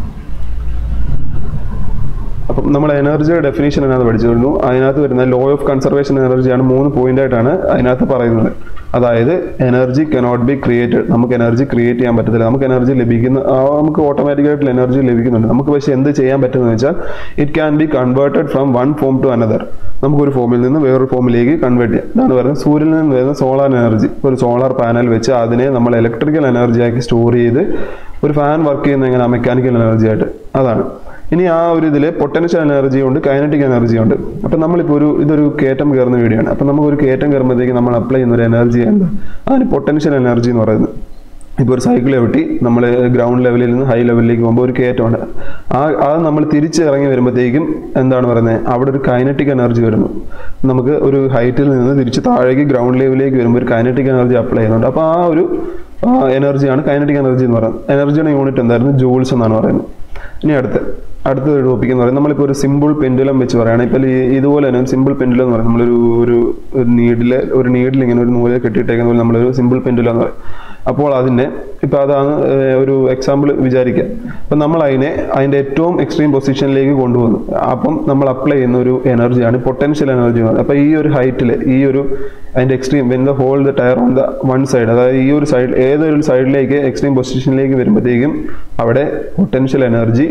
അപ്പം നമ്മൾ എനർജിയുടെ ഡെഫിനേഷൻ അതിനകത്ത് പഠിച്ചിരുന്നു അതിനകത്ത് വരുന്ന ലോ ഓഫ് കൺസർവേഷൻ എനർജിയാണ് മൂന്ന് പോയിന്റ് ആയിട്ടാണ് അതിനകത്ത് പറയുന്നത് അതായത് എനർജി കനോട്ട് ബി ക്രിയേറ്റഡ് നമുക്ക് എനർജി ക്രിയേറ്റ് ചെയ്യാൻ പറ്റത്തില്ല നമുക്ക് എനർജി ലഭിക്കുന്ന ആ, നമുക്ക് ഓട്ടോമാറ്റിക്കായിട്ട് എനർജി ലഭിക്കുന്നുണ്ട് നമുക്ക് പക്ഷേ എന്ത് ചെയ്യാൻ പറ്റുമെന്ന് വെച്ചാൽ it can be converted from one form to another നമുക്കൊരു ഫോമിൽ നിന്ന് വേറൊരു ഫോമിലേക്ക് കൺവേർട്ട് ചെയ്യാം ഇതാണ് പറയുന്നത് സൂര്യനിൽ നിന്ന് വരുന്ന സോളാർ എനർജി ഒരു സോളാർ പാനൽ വെച്ച് അതിനെ നമ്മൾ ഇലക്ട്രിക്കൽ എനർജി ആക്കി സ്റ്റോർ ചെയ്ത് ഒരു ഫാൻ വർക്ക് ചെയ്യുന്ന എങ്ങനെ മെക്കാനിക്കൽ എനർജി ആയിട്ട് അതാണ് ഇനി ആ ഒരു ഇതിൽ പൊട്ടൻഷ്യൽ എനർജി ഉണ്ട് കൈനറ്റിക് എനർജി ഉണ്ട് അപ്പം നമ്മളിപ്പോൾ ഒരു ഇതൊരു കയറ്റം കയറുന്ന വീഡിയോ ആണ് അപ്പം നമുക്കൊരു കയറ്റം കയറുമ്പോഴത്തേക്ക് നമ്മൾ അപ്ലൈ ചെയ്യുന്ന ഒരു എനർജി എന്താ അതിന് പൊട്ടൻഷ്യൽ എനർജി എന്ന് പറയുന്നത് ഇപ്പോൾ ഒരു സൈക്കിൾ ചവിട്ടി നമ്മൾ ഗ്രൗണ്ട് ലെവലിൽ നിന്ന് ഹൈ ലെവലിലേക്ക് പോകുമ്പോൾ ഒരു കയറ്റമുണ്ട് ആ അത് നമ്മൾ തിരിച്ച് ഇറങ്ങി വരുമ്പോഴത്തേക്കും എന്താണ് പറയുന്നത് അവിടെ ഒരു കൈനറ്റിക് എനർജി വരുന്നു നമുക്ക് ഒരു ഹൈറ്റിൽ നിന്ന് തിരിച്ച് താഴേക്ക് ഗ്രൗണ്ട് ലെവലിലേക്ക് വരുമ്പോൾ ഒരു കൈനറ്റിക് എനർജി അപ്ലൈ ചെയ്യുന്നുണ്ട് അപ്പോൾ ആ ഒരു എനർജിയാണ് കൈനറ്റിക് എനർജി എന്ന് പറയുന്നത് എനർജിയുടെ യൂണിറ്റ് എന്തായിരുന്നു ജൂൾസ് എന്നാണ് പറയുന്നത് ഇനി അടുത്ത് അടുത്ത ഒരു ടോപ്പിക് എന്ന് പറയുന്നത് നമ്മളിപ്പോൾ ഒരു സിമ്പിൾ പെൻഡുലം വെച്ച് പറയുകയാണ് ഇപ്പോൾ ഈ ഇതുപോലെ തന്നെ ഒരു സിമ്പിൾ പെൻഡുലം എന്ന് പറയുന്നത് നമ്മളൊരു ഒരു ഒരു നീഡിൽ ഒരു നീഡിൽ ഇങ്ങനെ ഒരു നൂല് കെട്ടിയിട്ടേക്കുന്ന പോലെ നമ്മളൊരു സിമ്പിൾ പെൻഡുലം എന്ന് പറയും അപ്പോൾ അതിനെ ഇപ്പോൾ അതാണ് ഏഹ്, ഒരു എക്സാമ്പിൾ വിചാരിക്കുക അപ്പം നമ്മൾ അതിനെ അതിൻ്റെ ഏറ്റവും എക്സ്ട്രീം പൊസിഷനിലേക്ക് കൊണ്ടുവന്നു അപ്പം നമ്മൾ അപ്ലൈ ചെയ്യുന്ന ഒരു എനർജിയാണ് പൊട്ടൻഷ്യൽ എനർജി എന്ന് പറയുന്നത് അപ്പോൾ ഈ ഒരു ഹൈറ്റിൽ ഈ ഒരു അതിൻ്റെ extreme when the whole the tyre on the one side അതായത് ഈ ഒരു സൈഡ് ഏതൊരു സൈഡിലേക്ക് എക്സ്ട്രീം പൊസിഷനിലേക്ക് വരുമ്പോഴത്തേക്കും അവിടെ പൊട്ടൻഷ്യൽ എനർജി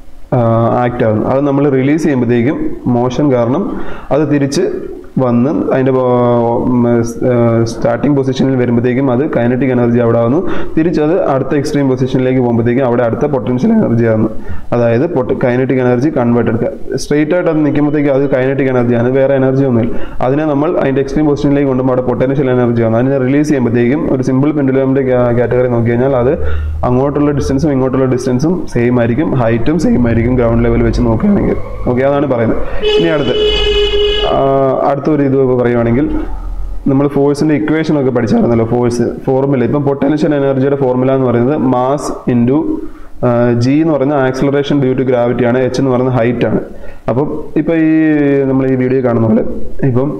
ആക്ട് ആകുന്നു അത് നമ്മൾ റിലീസ് ചെയ്യുമ്പോഴത്തേക്കും മോഷൻ കാരണം അത് തിരിച്ച് വന്ന് അതിൻ്റെ സ്റ്റാർട്ടിംഗ് പൊസിഷനിൽ വരുമ്പോഴത്തേക്കും അത് കൈനറ്റിക് എനർജി അവിടെ ആവുന്നു തിരിച്ചത് അടുത്ത എക്സ്ട്രീം പൊസിഷനിലേക്ക് പോകുമ്പോഴത്തേക്കും അവിടെ അടുത്ത പൊട്ടൻഷ്യൽ എനർജി ആകുന്നു അതായത് കൈനറ്റിക് എനർജി കൺവേർട്ട് എടുക്കുക സ്ട്രെയിറ്റ് ആയിട്ട് അത് നിൽക്കുമ്പോഴത്തേക്കും അത് കൈനറ്റിക് എനർജിയാണ് വേറെ എനർജി ഒന്നുമില്ല അതിനെ നമ്മൾ അതിൻ്റെ എക്സ്ട്രീം പൊസിഷനിലേക്ക് കൊണ്ടുമ്പോൾ അവിടെ പൊട്ടൻഷ്യൽ എനർജി ആണ് അതിനെ റിലീസ് ചെയ്യുമ്പോഴത്തേക്കും ഒരു സിമ്പിൾ പെൻഡുലമിൻ്റെ കാറ്റഗറി നോക്കി കഴിഞ്ഞാൽ അത് അങ്ങോട്ടുള്ള ഡിസ്റ്റൻസും ഇങ്ങോട്ടുള്ള ഡിസ്റ്റൻസും സെയിം ആയിരിക്കും ഹൈറ്റും സെയിം ആയിരിക്കും ഗ്രൗണ്ട് ലെവൽ വെച്ച് നോക്കുകയാണെങ്കിൽ ഓക്കെ അതാണ് പറയുന്നത് ഇനി അടുത്ത് ആഹ് അടുത്തൊരു ഇത് പറയുവാണെങ്കിൽ നമ്മൾ ഫോഴ്സിന്റെ ഇക്വേഷൻ ഒക്കെ പഠിച്ചായിരുന്നല്ലോ ഫോഴ്സ് ഫോർമുല ഇപ്പം പൊട്ടൻഷ്യൽ എനർജിയുടെ ഫോർമുല എന്ന് പറയുന്നത് മാസ് ഇൻറ്റു ജി എന്ന് പറയുന്ന ആക്സലറേഷൻ ഡ്യൂ ടു ഗ്രാവിറ്റി ആണ് എച്ച് എന്ന് പറയുന്ന ഹൈറ്റ് ആണ് അപ്പം ഇപ്പം ഈ നമ്മൾ ഈ വീഡിയോ കാണുന്ന പോലെ ഇപ്പം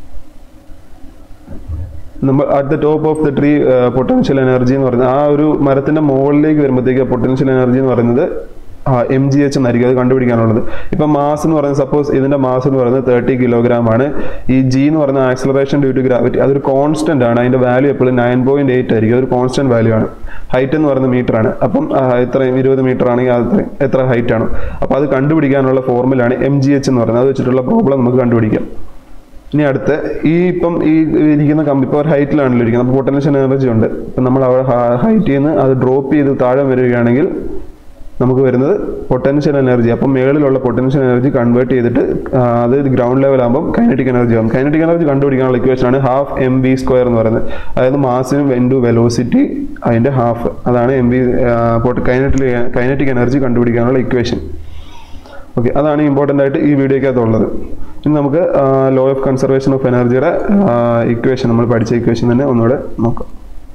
നമ്മൾ at the top of the tree potential energy എന്ന് പറയുന്നത് ആ ഒരു മരത്തിന്റെ മുകളിലേക്ക് വരുമ്പോഴത്തേക്ക് പൊട്ടൻഷ്യൽ എനർജി എന്ന് പറയുന്നത് എം ജി എച്ച് എന്നായിരിക്കും അത് കണ്ടുപിടിക്കാനുള്ളത് ഇപ്പം മാസ് എന്ന് പറയുന്നത് സപ്പോസ് ഇതിന്റെ മാസ് എന്ന് പറയുന്നത് തേർട്ടി കിലോഗ്രാം ആണ് ഈ ജി എന്ന് പറയുന്ന ആക്സലറേഷൻ ഡ്യൂ ടു ഗ്രാവിറ്റി അതൊരു കോൺസ്റ്റന്റ് ആണ് അതിന്റെ വാല്യൂ എപ്പോഴും നയൻ പോയിന്റ് എയ്റ്റ് ആയിരിക്കും അതൊരു കോൺസ്റ്റന്റ് വാല്യൂ ആണ് ഹൈറ്റ് എന്ന് പറയുന്ന മീറ്റർ ആണ് അപ്പം ആ, എത്രയും ഇരുപത് മീറ്റർ ആണെങ്കിൽ അത് എത്രയും എത്ര ഹൈറ്റ് ആണ് അപ്പോൾ അത് കണ്ടുപിടിക്കാനുള്ള ഫോർമുലാണ് എം ജി എച്ച് എന്ന് പറയുന്നത് അത് വെച്ചിട്ടുള്ള പ്രോബ്ലം നമുക്ക് കണ്ടുപിടിക്കാം ഇനി അടുത്ത് ഈ ഇപ്പം ഈ ഇരിക്കുന്ന കമ്പി ഇപ്പോൾ ഒരു ഹൈറ്റിലാണല്ലോ ഇരിക്കുന്നത് അപ്പോൾ പൊട്ടൻഷ്യൽ എനർജി ഉണ്ട് ഇപ്പം നമ്മൾ അവിടെ ഹൈറ്റിൽ നിന്ന് അത് ഡ്രോപ്പ് ചെയ്ത് താഴെ വരികയാണെങ്കിൽ നമുക്ക് വരുന്നത് പൊട്ടൻഷ്യൽ എനർജി അപ്പം മേളിലുള്ള പൊട്ടൻഷ്യൽ എനർജി കൺവേർട്ട് ചെയ്തിട്ട് ആ, അത് ഗ്രൗണ്ട് ലെവൽ ആകുമ്പോൾ കൈനറ്റിക് എനർജി ആകും കൈനറ്റിക് എനർജി കണ്ടുപിടിക്കാനുള്ള ഇക്വേഷൻ ആണ് ഹാഫ് എം ബി സ്ക്വയർ എന്ന് പറയുന്നത് അതായത് മാസിനും ഇൻറ്റു വെലോസിറ്റി അതിൻ്റെ ഹാഫ് അതാണ് M V kinetic kinetic energy കണ്ടുപിടിക്കാനുള്ള ഇക്വേഷൻ ഓക്കെ അതാണ് ഇമ്പോർട്ടൻ്റ് ആയിട്ട് ഈ വീഡിയോക്കകത്തുള്ളത് ഇനി നമുക്ക് ലോ ഓഫ് കൺസർവേഷൻ ഓഫ് എനർജിയുടെ ഇക്വേഷൻ നമ്മൾ പഠിച്ച ഇക്വേഷൻ തന്നെ ഒന്നുകൂടെ നോക്കാം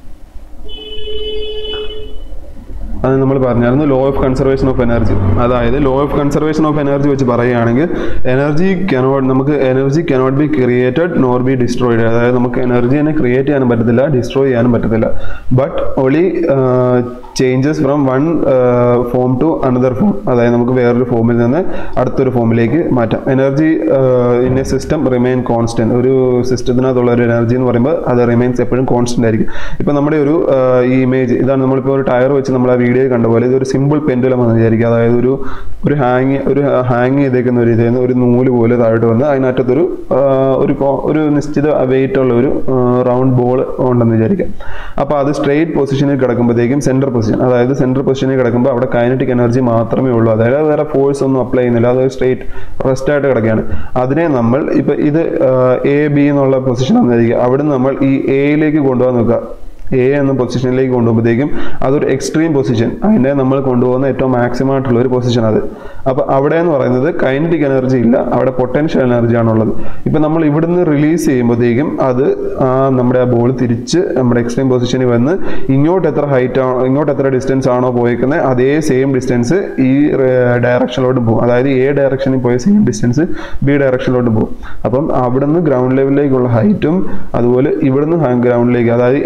അത് നമ്മൾ പറഞ്ഞായിരുന്നു law of conservation of energy അതായത് law of conservation of energy വെച്ച് പറയുകയാണെങ്കിൽ എനർജി കനോട്ട് നമുക്ക് energy cannot be created nor be destroyed അതായത് നമുക്ക് എനർജിനെ ക്രിയേറ്റ് ചെയ്യാനും പറ്റത്തില്ല ഡിസ്ട്രോയ് ചെയ്യാനും പറ്റത്തില്ല but only changes from one form to another form അതായത് നമുക്ക് വേറൊരു ഫോമിൽ നിന്ന് അടുത്തൊരു ഫോമിലേക്ക് മാറ്റാം energy in a system remain constant ഒരു സിസ്റ്റത്തിനകത്തുള്ള ഒരു എനർജി എന്ന് പറയുമ്പോൾ അത് റിമെയിൻസ് എപ്പോഴും കോൺസ്റ്റന്റ് ആയിരിക്കും ഇപ്പം നമ്മുടെ ഒരു ആ, ഈ ഇമേജ് ഇതാണ് നമ്മളിപ്പോൾ ഒരു ടയർ വെച്ച് നമ്മൾ ആ വീഡിയോ കണ്ട പോലെ ഇതൊരു സിമ്പിൾ പെൻഡുലം എന്ന് വിചാരിക്കുക അതായത് ഒരു ഒരു ഹാങ് ഒരു ഹാങ് ചെയ്തേക്കുന്ന ഒരു ഇതിൽ നിന്ന് ഒരു നൂല് പോലെ താഴോട്ട് വന്ന് അതിനകത്തൊരു ആ, ഒരു കോ- ഒരു നിശ്ചിത വെയിറ്റ് ഉള്ള ഒരു റൗണ്ട് ബോൾ ഉണ്ടെന്ന് വിചാരിക്കാം അപ്പോൾ അത് സ്ട്രെയിറ്റ് പൊസിഷനിൽ കിടക്കുമ്പോഴത്തേക്കും സെൻറ്റർ പൊസിഷൻ അതായത് സെൻറ്റർ പൊസിഷനിൽ കിടക്കുമ്പോൾ അവിടെ കൈനറ്റിക് എനർജി മാത്രമേ ഉള്ളൂ അതായത് വേറെ ഫോഴ്സ് ഒന്നും അപ്ലൈ ചെയ്യുന്നില്ല അത് സ്ട്രെയിറ്റ് റെസ്റ്റ് ആയിട്ട് കിടക്കുകയാണ് അതിനെ നമ്മൾ ഇപ്പം ഇത് എ ബി എന്നുള്ള പൊസിഷൻ ആണെന്നിരിക്കുക അവിടെ നമ്മൾ ഈ എയിലേക്ക് കൊണ്ടുപോകാൻ നോക്കുക എ എന്ന പൊസിഷനിലേക്ക് കൊണ്ടുപോകുമ്പോഴത്തേക്കും അതൊരു എക്സ്ട്രീം പൊസിഷൻ അതിനെ നമ്മൾ കൊണ്ടുപോകുന്ന ഏറ്റവും മാക്സിമം ആയിട്ടുള്ള ഒരു പൊസിഷൻ അത് അപ്പോൾ അവിടെ എന്ന് പറയുന്നത് കൈനറ്റിക് എനർജി ഇല്ല അവിടെ പൊട്ടൻഷ്യൽ എനർജി ആണുള്ളത് ഇപ്പം നമ്മൾ ഇവിടുന്ന് റിലീസ് ചെയ്യുമ്പോഴത്തേക്കും അത് ആ നമ്മുടെ ആ ബോൾ തിരിച്ച് നമ്മുടെ എക്സ്ട്രീം പൊസിഷനിൽ വന്ന് ഇങ്ങോട്ട് എത്ര ഹൈറ്റ് ആണോ ഇങ്ങോട്ട് എത്ര ഡിസ്റ്റൻസ് ആണോ പോയേക്കുന്നത് അതേ സെയിം ഡിസ്റ്റൻസ് ഈ ഡയറക്ഷനിലോട്ട് പോകും അതായത് എ ഡയറക്ഷനിൽ പോയ സെയിം ഡിസ്റ്റൻസ് ബി ഡയറക്ഷനിലോട്ട് പോകും അപ്പം അവിടുന്ന് ഗ്രൗണ്ട് ലെവലിലേക്കുള്ള ഹൈറ്റും അതുപോലെ ഇവിടുന്ന് ഗ്രൗണ്ടിലേക്ക് അതായത് എയിലുള്ള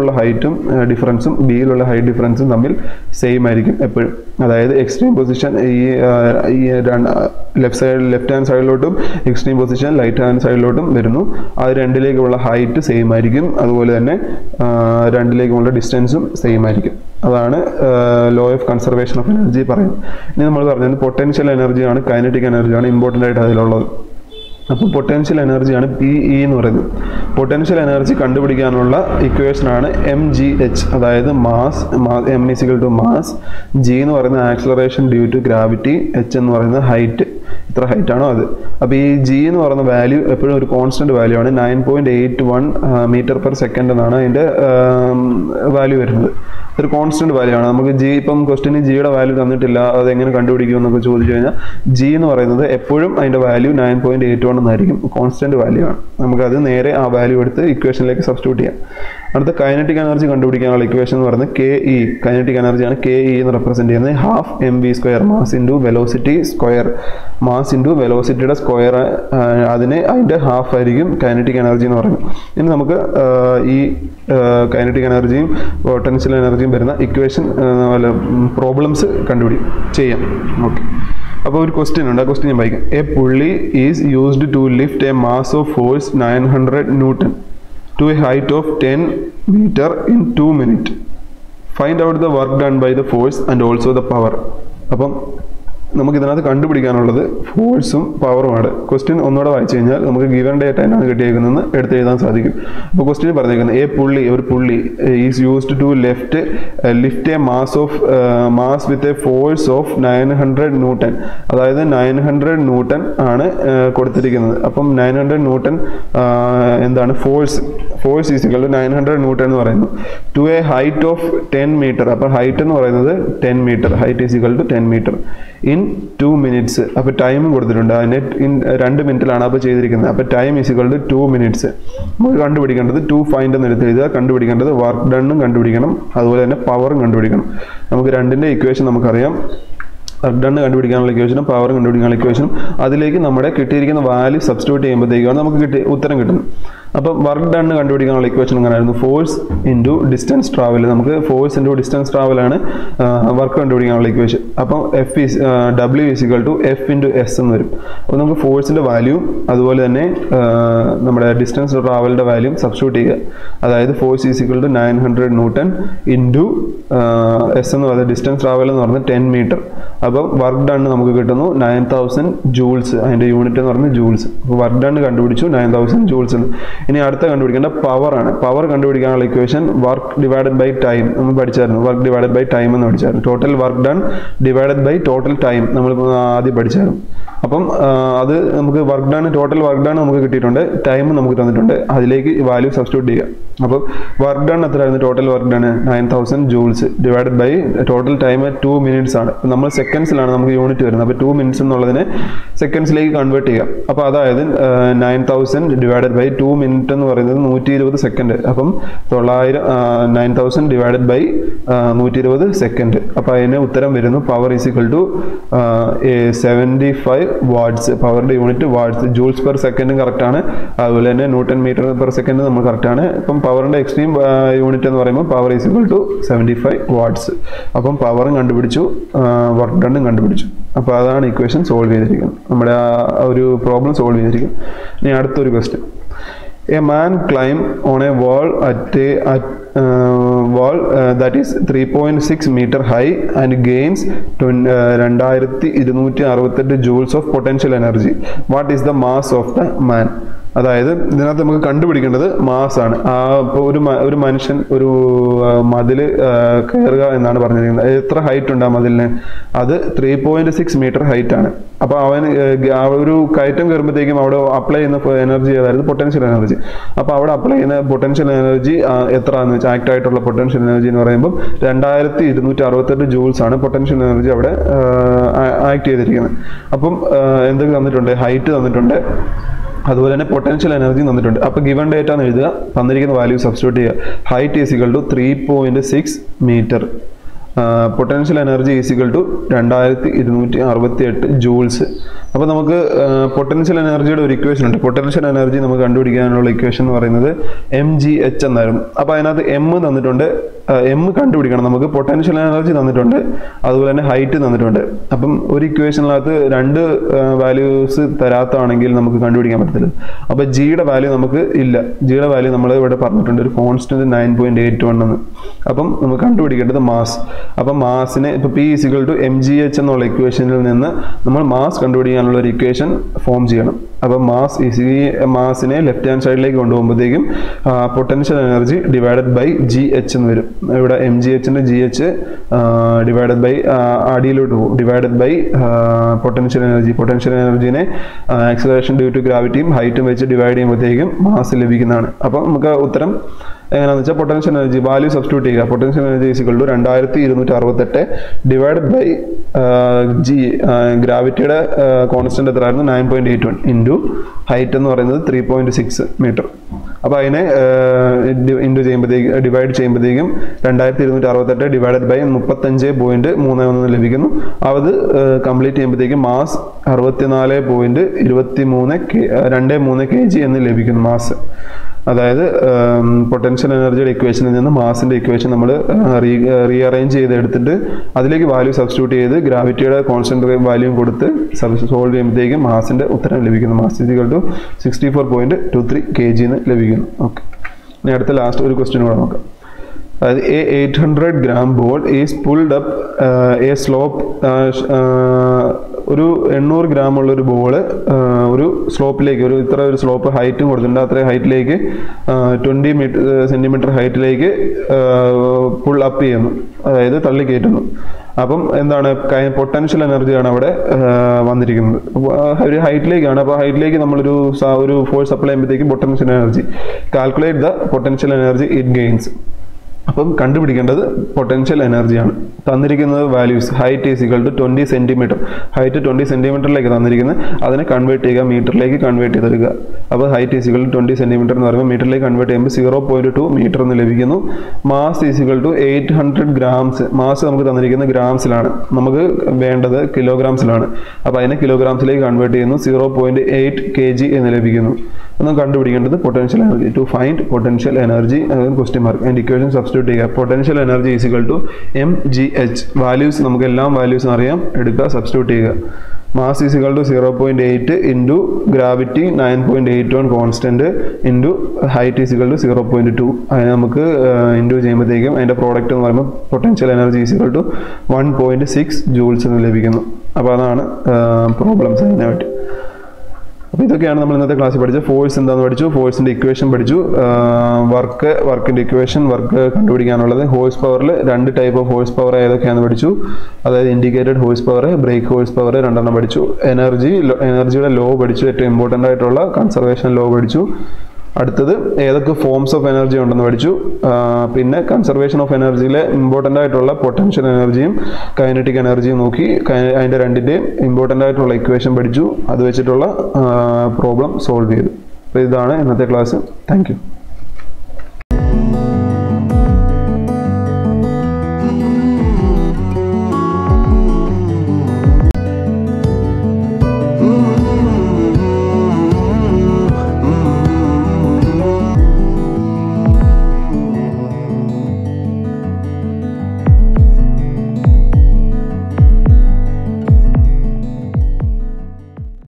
എയിലുള്ള ഹൈറ്റും ഡിഫറൻസും ബിയിലുള്ള ഹൈറ്റ് ഡിഫറൻസും തമ്മിൽ സെയിം ആയിരിക്കും എപ്പോഴും അതായത് എക്സ്ട്രീം പൊസിഷൻ ഈ ആ, ഈ ലെഫ്റ്റ് സൈഡ് ലെഫ്റ്റ് ഹാൻഡ് സൈഡിലോട്ടും എക്സ്ട്രീം പൊസിഷൻ റൈറ്റ് ഹാൻഡ് സൈഡിലോട്ടും വരുന്നു അത് രണ്ടിലേക്കുള്ള ഹൈറ്റ് സെയിം ആയിരിക്കും അതുപോലെ തന്നെ ആ, രണ്ടിലേക്കുമുള്ള ഡിസ്റ്റൻസും സെയിം ആയിരിക്കും അതാണ് law of conservation of energy പറയുന്നത് ഇനി നമ്മൾ പറഞ്ഞത് പൊട്ടൻഷ്യൽ എനർജിയാണ് കൈനറ്റിക് എനർജിയാണ് ഇമ്പോർട്ടൻ്റ് ആയിട്ട് അതിലുള്ളത് അപ്പോൾ പൊട്ടൻഷ്യൽ എനർജിയാണ് പി ഇ എന്ന് പറയുന്നത് പൊട്ടൻഷ്യൽ എനർജി കണ്ടുപിടിക്കാനുള്ള ഇക്വേഷനാണ് എം ജി എച്ച് അതായത് mass M is equal to mass G എന്ന് പറയുന്ന acceleration due to gravity H എന്ന് പറയുന്നത് ഹൈറ്റ് ഇത്ര ഹൈറ്റ് ആണോ അത് അപ്പോൾ ഈ ജി എന്ന് പറയുന്ന വാല്യൂ എപ്പോഴും ഒരു കോൺസ്റ്റന്റ് വാല്യൂ ആണ് nine point eight one metre per second എന്നാണ് അതിൻ്റെ വാല്യൂ വരുന്നത് ഒരു കോൺസ്റ്റന്റ് വാല്യൂ ആണ് നമുക്ക് ജി ഇപ്പം ക്വസ്റ്റിന് ജിയുടെ വാല്യൂ തന്നിട്ടില്ല അത് എങ്ങനെ കണ്ടുപിടിക്കും എന്നൊക്കെ ചോദിച്ചു കഴിഞ്ഞാൽ ജി എന്ന് പറയുന്നത് എപ്പോഴും അതിൻ്റെ value nine point eight one എന്നായിരിക്കും കോൺസ്റ്റന്റ് വാല്യൂ ആണ് നമുക്കത് നേരെ ആ വാല്യൂ എടുത്ത് ഇക്വേഷനിലേക്ക് സബ്സ്റ്റിറ്റ്യൂട്ട് ചെയ്യാം അടുത്ത കൈനറ്റിക് എനർജി കണ്ടുപിടിക്കാനുള്ള ഇക്വേഷൻ എന്ന് പറയുന്നത് കെ ഇ കൈനറ്റിക് എനർജിയാണ് കെ ഇ എന്ന് റെപ്രസെന്റ് ചെയ്യുന്നത് half M V square mass into velocity square mass into വെലോസിറ്റിയുടെ സ്ക്വയർ അതിന് അതിൻ്റെ ഹാഫ് ആയിരിക്കും കൈനറ്റിക് എനർജി എന്ന് പറയുന്നത് ഇനി നമുക്ക് ആ, ഈ കൈനറ്റിക് എനർജിയും പൊട്ടൻഷ്യൽ എനർജിയും വരുന്ന ഇക്വേഷൻ അല്ല പ്രോബ്ലംസ് കണ്ടുപിടി ചെയ്യാം ഓക്കെ അപ്പോൾ ഒരു ക്വസ്റ്റ്യൻ ഉണ്ട് ആ ക്വസ്റ്റ്യൻ ഞാൻ വായിക്കാം a pulley is used to lift a mass of force nine hundred newton to a height of 10 meter in 2 minutes. Find out the work done by the force and also the power. അപ്പം നമുക്ക് ഇതിനകത്ത് കണ്ടുപിടിക്കാനുള്ളത് ഫോഴ്സും പവറുമാണ് question ഒന്നുകൂടെ വായിച്ചു കഴിഞ്ഞാൽ നമുക്ക് given data എന്നാണ് കിട്ടിയേക്കുന്നതെന്ന് എടുത്ത് എഴുതാൻ സാധിക്കും അപ്പോൾ ക്വസ്റ്റ്യൻ പറഞ്ഞേക്കുന്നത് എ പുള്ളി ഒരു pulley is used to left lift a mass of mass with a force of nine hundred newton അതായത് നയൻ ഹൺഡ്രഡ് ന്യൂട്ടൺ ആണ് ആ, കൊടുത്തിരിക്കുന്നത് അപ്പം നയൻ ഹൺഡ്രഡ് ന്യൂട്ടൺ എന്താണ് force force is equal to nine hundred newton എന്ന് പറയുന്നു to a height of ten metre അപ്പോൾ height എന്ന് പറയുന്നത് ten metre height is equal to ten metre in two minutes അപ്പോൾ ടൈമും കൊടുത്തിട്ടുണ്ട് അതിന് ഇൻ രണ്ട് മിനിറ്റിലാണ് അപ്പോൾ ചെയ്തിരിക്കുന്നത് അപ്പോൾ time is equal to two minutes നമുക്ക് കണ്ടുപിടിക്കേണ്ടത് ടു ഫൈൻഡ് എന്ന് എടുത്ത് എഴുതുക കണ്ടുപിടിക്കേണ്ടത് വർക്ക് ഡണ്ണും കണ്ടുപിടിക്കണം അതുപോലെ തന്നെ പവറും കണ്ടുപിടിക്കണം നമുക്ക് രണ്ടിൻ്റെ ഇക്വേഷൻ നമുക്കറിയാം വർക്ക് ഡൺ കണ്ടുപിടിക്കാനുള്ള ഇക്വേഷനും പവർ കണ്ടുപിടിക്കാനുള്ള ഇക്വേഷനും അതിലേക്ക് നമ്മുടെ കിട്ടിയിരിക്കുന്ന വാല്യൂ സബ്സ്റ്റിറ്റ്യൂട്ട് ചെയ്യുമ്പോഴത്തേക്കാണ് നമുക്ക് കിട്ടി ഉത്തരം കിട്ടുന്നത് അപ്പം വർക്ക് ഡൺ കണ്ടുപിടിക്കാനുള്ള ഇക്വേഷൻ എങ്ങനെയായിരുന്നു ഫോഴ്സ് ഇൻറ്റു ഡിസ്റ്റൻസ് ട്രാവൽ നമുക്ക് ഫോഴ്സ് ഇൻറ്റു ഡിസ്റ്റൻസ് ട്രാവലാണ് വർക്ക് കണ്ടുപിടിക്കാനുള്ള ഇക്വേഷൻ അപ്പം F is W is equal to F into S എന്ന് വരും അപ്പോൾ നമുക്ക് ഫോഴ്സിൻ്റെ വാല്യൂ അതുപോലെ തന്നെ ആ, നമ്മുടെ ഡിസ്റ്റൻസ് ട്രാവലിൻ്റെ വാല്യൂ സബ്സ്റ്റിറ്റ്യൂട്ട് ചെയ്യുക അതായത് force is equal to nine hundred newton into S എന്ന് പറയുന്നത് ഡിസ്റ്റൻസ് ട്രാവൽ എന്ന് പറയുന്നത് ടെൻ മീറ്റർ അപ്പം വർക്ക് ഡൺ നമുക്ക് കിട്ടുന്നു നയൻ തൗസൻഡ് ജൂൾസ് അതിൻ്റെ യൂണിറ്റ് എന്ന് പറയുന്നത് ജൂൾസ് അപ്പോൾ വർക്ക് ഡൺ കണ്ടുപിടിച്ചു നയൻ തൗസൻഡ് ജൂൾസ് എന്ന് ഇനി അടുത്ത കണ്ടുപിടിക്കേണ്ട പവർ ആണ് പവർ കണ്ടുപിടിക്കാനുള്ള equation work divided by time നമ്മൾ പഠിച്ചായിരുന്നു വർക്ക് ഡിവൈഡഡ് ബൈ ടൈം എന്ന് പഠിച്ചായിരുന്നു total work done divided by total time നമ്മൾ ആദ്യം പഠിച്ചായിരുന്നു അപ്പം ആ, അത് നമുക്ക് work done total work done നമുക്ക് കിട്ടിയിട്ടുണ്ട് ടൈം നമുക്ക് തന്നിട്ടുണ്ട് അതിലേക്ക് വാല്യൂ സബ്സ്റ്റിറ്റ്യൂട്ട് ചെയ്യുക അപ്പോൾ വർക്ക് ഡൺ എത്രയായിരുന്നു total work done nine thousand joules divided by total time two minutes ആണ് അപ്പോൾ നമ്മൾ സെക്കൻഡ്സിലാണ് നമുക്ക് യൂണിറ്റ് വരുന്നത് അപ്പോൾ ടു മിനിറ്റ്സ് എന്നുള്ളതിനെ സെക്കൻഡ്സിലേക്ക് കൺവേർട്ട് ചെയ്യാം അപ്പോൾ അതായത് nine thousand divided by two minute എന്ന് പറയുന്നത് നൂറ്റി ഇരുപത് സെക്കൻഡ് അപ്പം തൊള്ളായിരം നയൻ തൗസൻഡ് ഡിവൈഡഡ് ബൈ നൂറ്റി ഇരുപത് സെക്കൻഡ് അപ്പോൾ അതിന് ഉത്തരം വരുന്നു power is equal to seventy five watts പവറിൻ്റെ യൂണിറ്റ് വാട്ട്സ് ജൂൾസ് പെർ സെക്കൻഡും കറക്റ്റാണ് അതുപോലെ തന്നെ ന്യൂട്ടൺ മീറ്റർ പെർ സെക്കൻഡ് നമ്മൾ കറക്റ്റാണ് ഇപ്പം പവറിൻ്റെ എക്സ്ട്രീം യൂണിറ്റ് എന്ന് പറയുമ്പോൾ power is equal to seventy five watts അപ്പം പവറും കണ്ടുപിടിച്ചു വർക്ക് ഡണ്ണും കണ്ടുപിടിച്ചു അപ്പോൾ അതാണ് ഇക്വേഷൻ സോൾവ് ചെയ്തിരിക്കുന്നത് നമ്മുടെ ആ ഒരു പ്രോബ്ലം സോൾവ് ചെയ്തിരിക്കുന്നത് ഇനി അടുത്തൊരു question a man climb on a wall at a wall that is three point six metre high and gains രണ്ടായിരത്തി ഇരുന്നൂറ്റി അറുപത്തെട്ട് joules of potential energy what is the mass of the man അതായത് ഇതിനകത്ത് നമുക്ക് കണ്ടുപിടിക്കേണ്ടത് മാസ് ആണ് ആ ഇപ്പോൾ ഒരു മ- ഒരു മനുഷ്യൻ ഒരു മതിൽ കയറുക എന്നാണ് പറഞ്ഞിരിക്കുന്നത് എത്ര ഹൈറ്റ് ഉണ്ട് ആ മതിലിന് അത് three point six metre height ആണ് അപ്പോൾ അവൻ ഏർ, ഗ- ആ ഒരു കയറ്റം കയറുമ്പോഴത്തേക്കും അവിടെ അപ്ലൈ ചെയ്യുന്ന എനർജി ഏതായിരുന്നു പൊട്ടൻഷ്യൽ എനർജി അപ്പോൾ അവിടെ അപ്ലൈ ചെയ്യുന്ന പൊട്ടൻഷ്യൽ എനർജി എത്ര എന്ന് വെച്ചാൽ ആക്ട് ആയിട്ടുള്ള പൊട്ടൻഷ്യൽ എനർജി എന്ന് പറയുമ്പോൾ രണ്ടായിരത്തി ഇരുന്നൂറ്റി അറുപത്തെട്ട് ജൂൾസ് ആണ് പൊട്ടൻഷ്യൽ എനർജി അവിടെ ആക്ട് ചെയ്തിരിക്കുന്നത് അപ്പം ഏർ, എന്തൊക്കെ തന്നിട്ടുണ്ട് ഹൈറ്റ് തന്നിട്ടുണ്ട് അതുപോലെ തന്നെ പൊട്ടൻഷ്യൽ എനർജി തന്നിട്ടുണ്ട് അപ്പോൾ ഗിവൺ ഡേറ്റ എന്ന് എഴുതുക തന്നിരിക്കുന്ന വാല്യൂ സബ്സ്റ്റിറ്റ്യൂട്ട് ചെയ്യുക height is equal to three point six metre potential energy is equal to രണ്ടായിരത്തി ഇരുന്നൂറ്റി അറുപത്തി എട്ട് ജൂൾസ് അപ്പോൾ നമുക്ക് പൊട്ടൻഷ്യൽ എനർജിയുടെ ഒരു ഇക്വേഷൻ ഉണ്ട് പൊട്ടൻഷ്യൽ എനർജി നമുക്ക് കണ്ടുപിടിക്കാനുള്ള ഇക്വേഷൻ എന്ന് പറയുന്നത് എം ജി എച്ച് എന്നായിരുന്നു അപ്പോൾ അതിനകത്ത് എം തന്നിട്ടുണ്ട് എം കണ്ടുപിടിക്കണം നമുക്ക് പൊട്ടൻഷ്യൽ എനർജി തന്നിട്ടുണ്ട് അതുപോലെ തന്നെ ഹൈറ്റ് തന്നിട്ടുണ്ട് അപ്പം ഒരു ഇക്വേഷനിനകത്ത് രണ്ട് വാല്യൂസ് തരാത്താണെങ്കിൽ നമുക്ക് കണ്ടുപിടിക്കാൻ പറ്റത്തില്ല അപ്പോൾ ജിയുടെ വാല്യൂ നമുക്ക് ഇല്ല ജിയുടെ വാല്യൂ നമ്മൾ ഇവിടെ പറഞ്ഞിട്ടുണ്ട് ഒരു constant nine point eight one എന്ന് അപ്പം നമുക്ക് കണ്ടുപിടിക്കേണ്ടത് മാസ് അപ്പം മാസിനെ ഇപ്പോൾ P is equal to M G H എന്നുള്ള ഇക്വേഷനിൽ നിന്ന് നമ്മൾ മാസ് കണ്ടുപിടിക്കാനുള്ള ഒരു ഇക്വേഷൻ ഫോം ചെയ്യണം അപ്പം മാസ് ഇസി മാസിനെ ലെഫ്റ്റ് ഹാൻഡ് സൈഡിലേക്ക് കൊണ്ടുപോകുമ്പോഴത്തേക്കും potential energy divided by G H എന്ന് വരും ഇവിടെ എം ജി എച്ചിൻ്റെ ജി എച്ച് ഡിവൈഡഡ് ബൈ അടിയിലോട്ട് പോകും divided by potential energy potential എനർജിനെ ആക്സലറേഷൻ ഡ്യൂ ടു ഗ്രാവിറ്റിയും ഹൈറ്റും വെച്ച് ഡിവൈഡ് ചെയ്യുമ്പോഴത്തേക്കും മാസ് ലഭിക്കുന്നതാണ് അപ്പം നമുക്ക് ഉത്തരം എങ്ങനെയാണെന്ന് വെച്ചാൽ പൊട്ടൻഷ്യൽ എനർജി വാല്യൂ സബ്സ്റ്റിറ്റ്യൂട്ട് ചെയ്യുക പൊട്ടൻഷ്യൽ എനർജി ഈസിക്വൾ ടു രണ്ടായിരത്തി ഇരുന്നൂറ്റി അറുപത്തെട്ട് ഡിവൈഡഡ് ബൈ ജി ഗ്രാവിറ്റിയുടെ കോൺസ്റ്റന്റ് എത്രയായിരുന്നു nine point eight one into height എന്ന് പറയുന്നത് ത്രീ പോയിന്റ് സിക്സ് മീറ്റർ അപ്പോൾ അതിനെ ഇൻറ്റു ചെയ്യുമ്പോഴത്തേക്ക് ഡിവൈഡ് ചെയ്യുമ്പോഴത്തേക്കും രണ്ടായിരത്തി ഇരുന്നൂറ്റി അറുപത്തെട്ട് ഡിവൈഡഡ് ബൈ മുപ്പത്തഞ്ച് പോയിന്റ് മൂന്ന് ഒന്ന് ലഭിക്കുന്നു അത് കംപ്ലീറ്റ് ചെയ്യുമ്പോഴത്തേക്കും മാസ് അറുപത്തിനാല് പോയിന്റ് ഇരുപത്തി മൂന്ന് കെ രണ്ട് മൂന്ന് കെ ജി എന്ന് ലഭിക്കുന്നു മാസ് അതായത് പൊട്ടൻഷ്യൽ എനർജിയുടെ ഇക്വേഷനിൽ നിന്ന് മാസിന്റെ ഇക്വേഷൻ നമ്മൾ റീ റീഅറേഞ്ച് ചെയ്ത് എടുത്തിട്ട് അതിലേക്ക് വാല്യൂ സബ്സ്റ്റിറ്റ്യൂട്ട് ചെയ്ത് ഗ്രാവിറ്റിയുടെ കോൺസ്റ്റന്റ് വാല്യൂ കൊടുത്ത് സോൾവ് ചെയ്യുമ്പോഴത്തേക്കും മാസിന്റെ ഉത്തരം ലഭിക്കുന്നു mass is equal to sixty four point two three K G എന്ന് ലഭിക്കുന്നു ഓക്കെ ഇനി അടുത്ത ലാസ്റ്റ് ഒരു ക്വസ്റ്റ്യൻ കൂടെ നോക്കാം അതായത് a eight hundred gram ball is pulled up a slope ഒരു എണ്ണൂറ് ഗ്രാം ഉള്ള ഒരു ബോള് ഒരു സ്ലോപ്പിലേക്ക് ഒരു ഇത്ര ഒരു സ്ലോപ്പ് ഹൈറ്റും കൊടുത്തിട്ടുണ്ട് അത്രയും ഹൈറ്റിലേക്ക് ട്വൻറ്റി മീറ്റർ സെൻറ്റിമീറ്റർ ഹൈറ്റിലേക്ക് പുൾ അപ്പ് ചെയ്യുന്നു അതായത് തള്ളി കയറ്റുന്നു അപ്പം എന്താണ് പൊട്ടൻഷ്യൽ എനർജിയാണ് അവിടെ വന്നിരിക്കുന്നത് ഒരു ഹൈറ്റിലേക്കാണ് അപ്പോൾ ഹൈറ്റിലേക്ക് നമ്മളൊരു ഒരു ഫോഴ്സ് അപ്ലൈ ചെയ്യുമ്പോഴത്തേക്കും potential energy calculate the potential energy it gains അപ്പം കണ്ടുപിടിക്കേണ്ടത് പൊട്ടൻഷ്യൽ എനർജിയാണ് തന്നിരിക്കുന്നത് values height is equal to twenty centimetre height twenty സെൻറ്റിമീറ്ററിലേക്ക് തന്നിരിക്കുന്നത് അതിനെ കൺവേർട്ട് ചെയ്യുക മീറ്ററിലേക്ക് കൺവേർട്ട് ചെയ്തെടുക്കുക അപ്പോൾ height is equal to twenty centimetre എന്ന് പറയുമ്പോൾ മീറ്ററിലേക്ക് കൺവേർട്ട് ചെയ്യുമ്പോൾ സീറോ പോയിൻറ്റ് ടു മീറ്റർ എന്ന് ലഭിക്കുന്നു mass is equal to eight hundred grams mass നമുക്ക് തന്നിരിക്കുന്നത് ഗ്രാംസിലാണ് നമുക്ക് വേണ്ടത് കിലോഗ്രാംസിലാണ് അപ്പോൾ അതിനെ കിലോഗ്രാംസിലേക്ക് കൺവേർട്ട് ചെയ്യുന്നു zero point eight K G എന്ന് ലഭിക്കുന്നു ഒന്ന് കണ്ടുപിടിക്കേണ്ടത് potential energy to find potential energy question mark and equation substitute ചെയ്യുക potential energy is equal to M G H values നമുക്ക് എല്ലാം വാല്യൂസും അറിയാം എടുക്കുക സബ്സ്റ്റിറ്റ്യൂട്ട് ചെയ്യുക mass is equal to zero point eight into gravity nine point eight one constant into height is equal to zero point two അതിനെ നമുക്ക് into ചെയ്യുമ്പോഴത്തേക്കും അതിൻ്റെ പ്രോഡക്റ്റ് എന്ന് പറയുമ്പോൾ potential energy is equal to one point six joules എന്ന് ലഭിക്കുന്നു അപ്പോൾ അതാണ് പ്രോബ്ലംസ് അതിനായിട്ട് അപ്പോൾ ഇതൊക്കെയാണ് നമ്മൾ ഇന്നത്തെ ക്ലാസ്സിൽ പഠിച്ചത് ഫോഴ്സ് എന്താണെന്ന് പഠിച്ചു ഫോഴ്സിൻ്റെ ഇക്വേഷൻ പഠിച്ചു വർക്ക് വർക്കിൻ്റെ ഇക്വേഷൻ വർക്ക് കണ്ടുപിടിക്കാനുള്ളത് ഹോഴ്സ് പവറിൽ രണ്ട് ടൈപ്പ് ഓഫ് ഹോഴ്സ് പവർ ഏതൊക്കെയാണെന്ന് പഠിച്ചു അതായത് indicated horse power brake horse power രണ്ടെണ്ണം പഠിച്ചു എനർജി എനർജിയുടെ ലോ പഠിച്ചു ഏറ്റവും ഇമ്പോർട്ടൻ്റ് ആയിട്ടുള്ള കൺസർവേഷൻ ലോ പഠിച്ചു അടുത്തത് ഏതൊക്കെ ഫോംസ് ഓഫ് എനർജി ഉണ്ടെന്ന് പഠിച്ചു പിന്നെ കൺസർവേഷൻ ഓഫ് എനർജിയിലെ ഇമ്പോർട്ടൻ്റ് ആയിട്ടുള്ള പൊട്ടൻഷ്യൽ എനർജിയും കൈനറ്റിക് എനർജിയും നോക്കി അതിൻ്റെ രണ്ടിൻ്റെയും ഇമ്പോർട്ടൻ്റ് ആയിട്ടുള്ള ഇക്വേഷൻ പഠിച്ചു അത് വെച്ചിട്ടുള്ള പ്രോബ്ലം സോൾവ് ചെയ്തു അപ്പോൾ ഇതാണ് ഇന്നത്തെ ക്ലാസ് താങ്ക്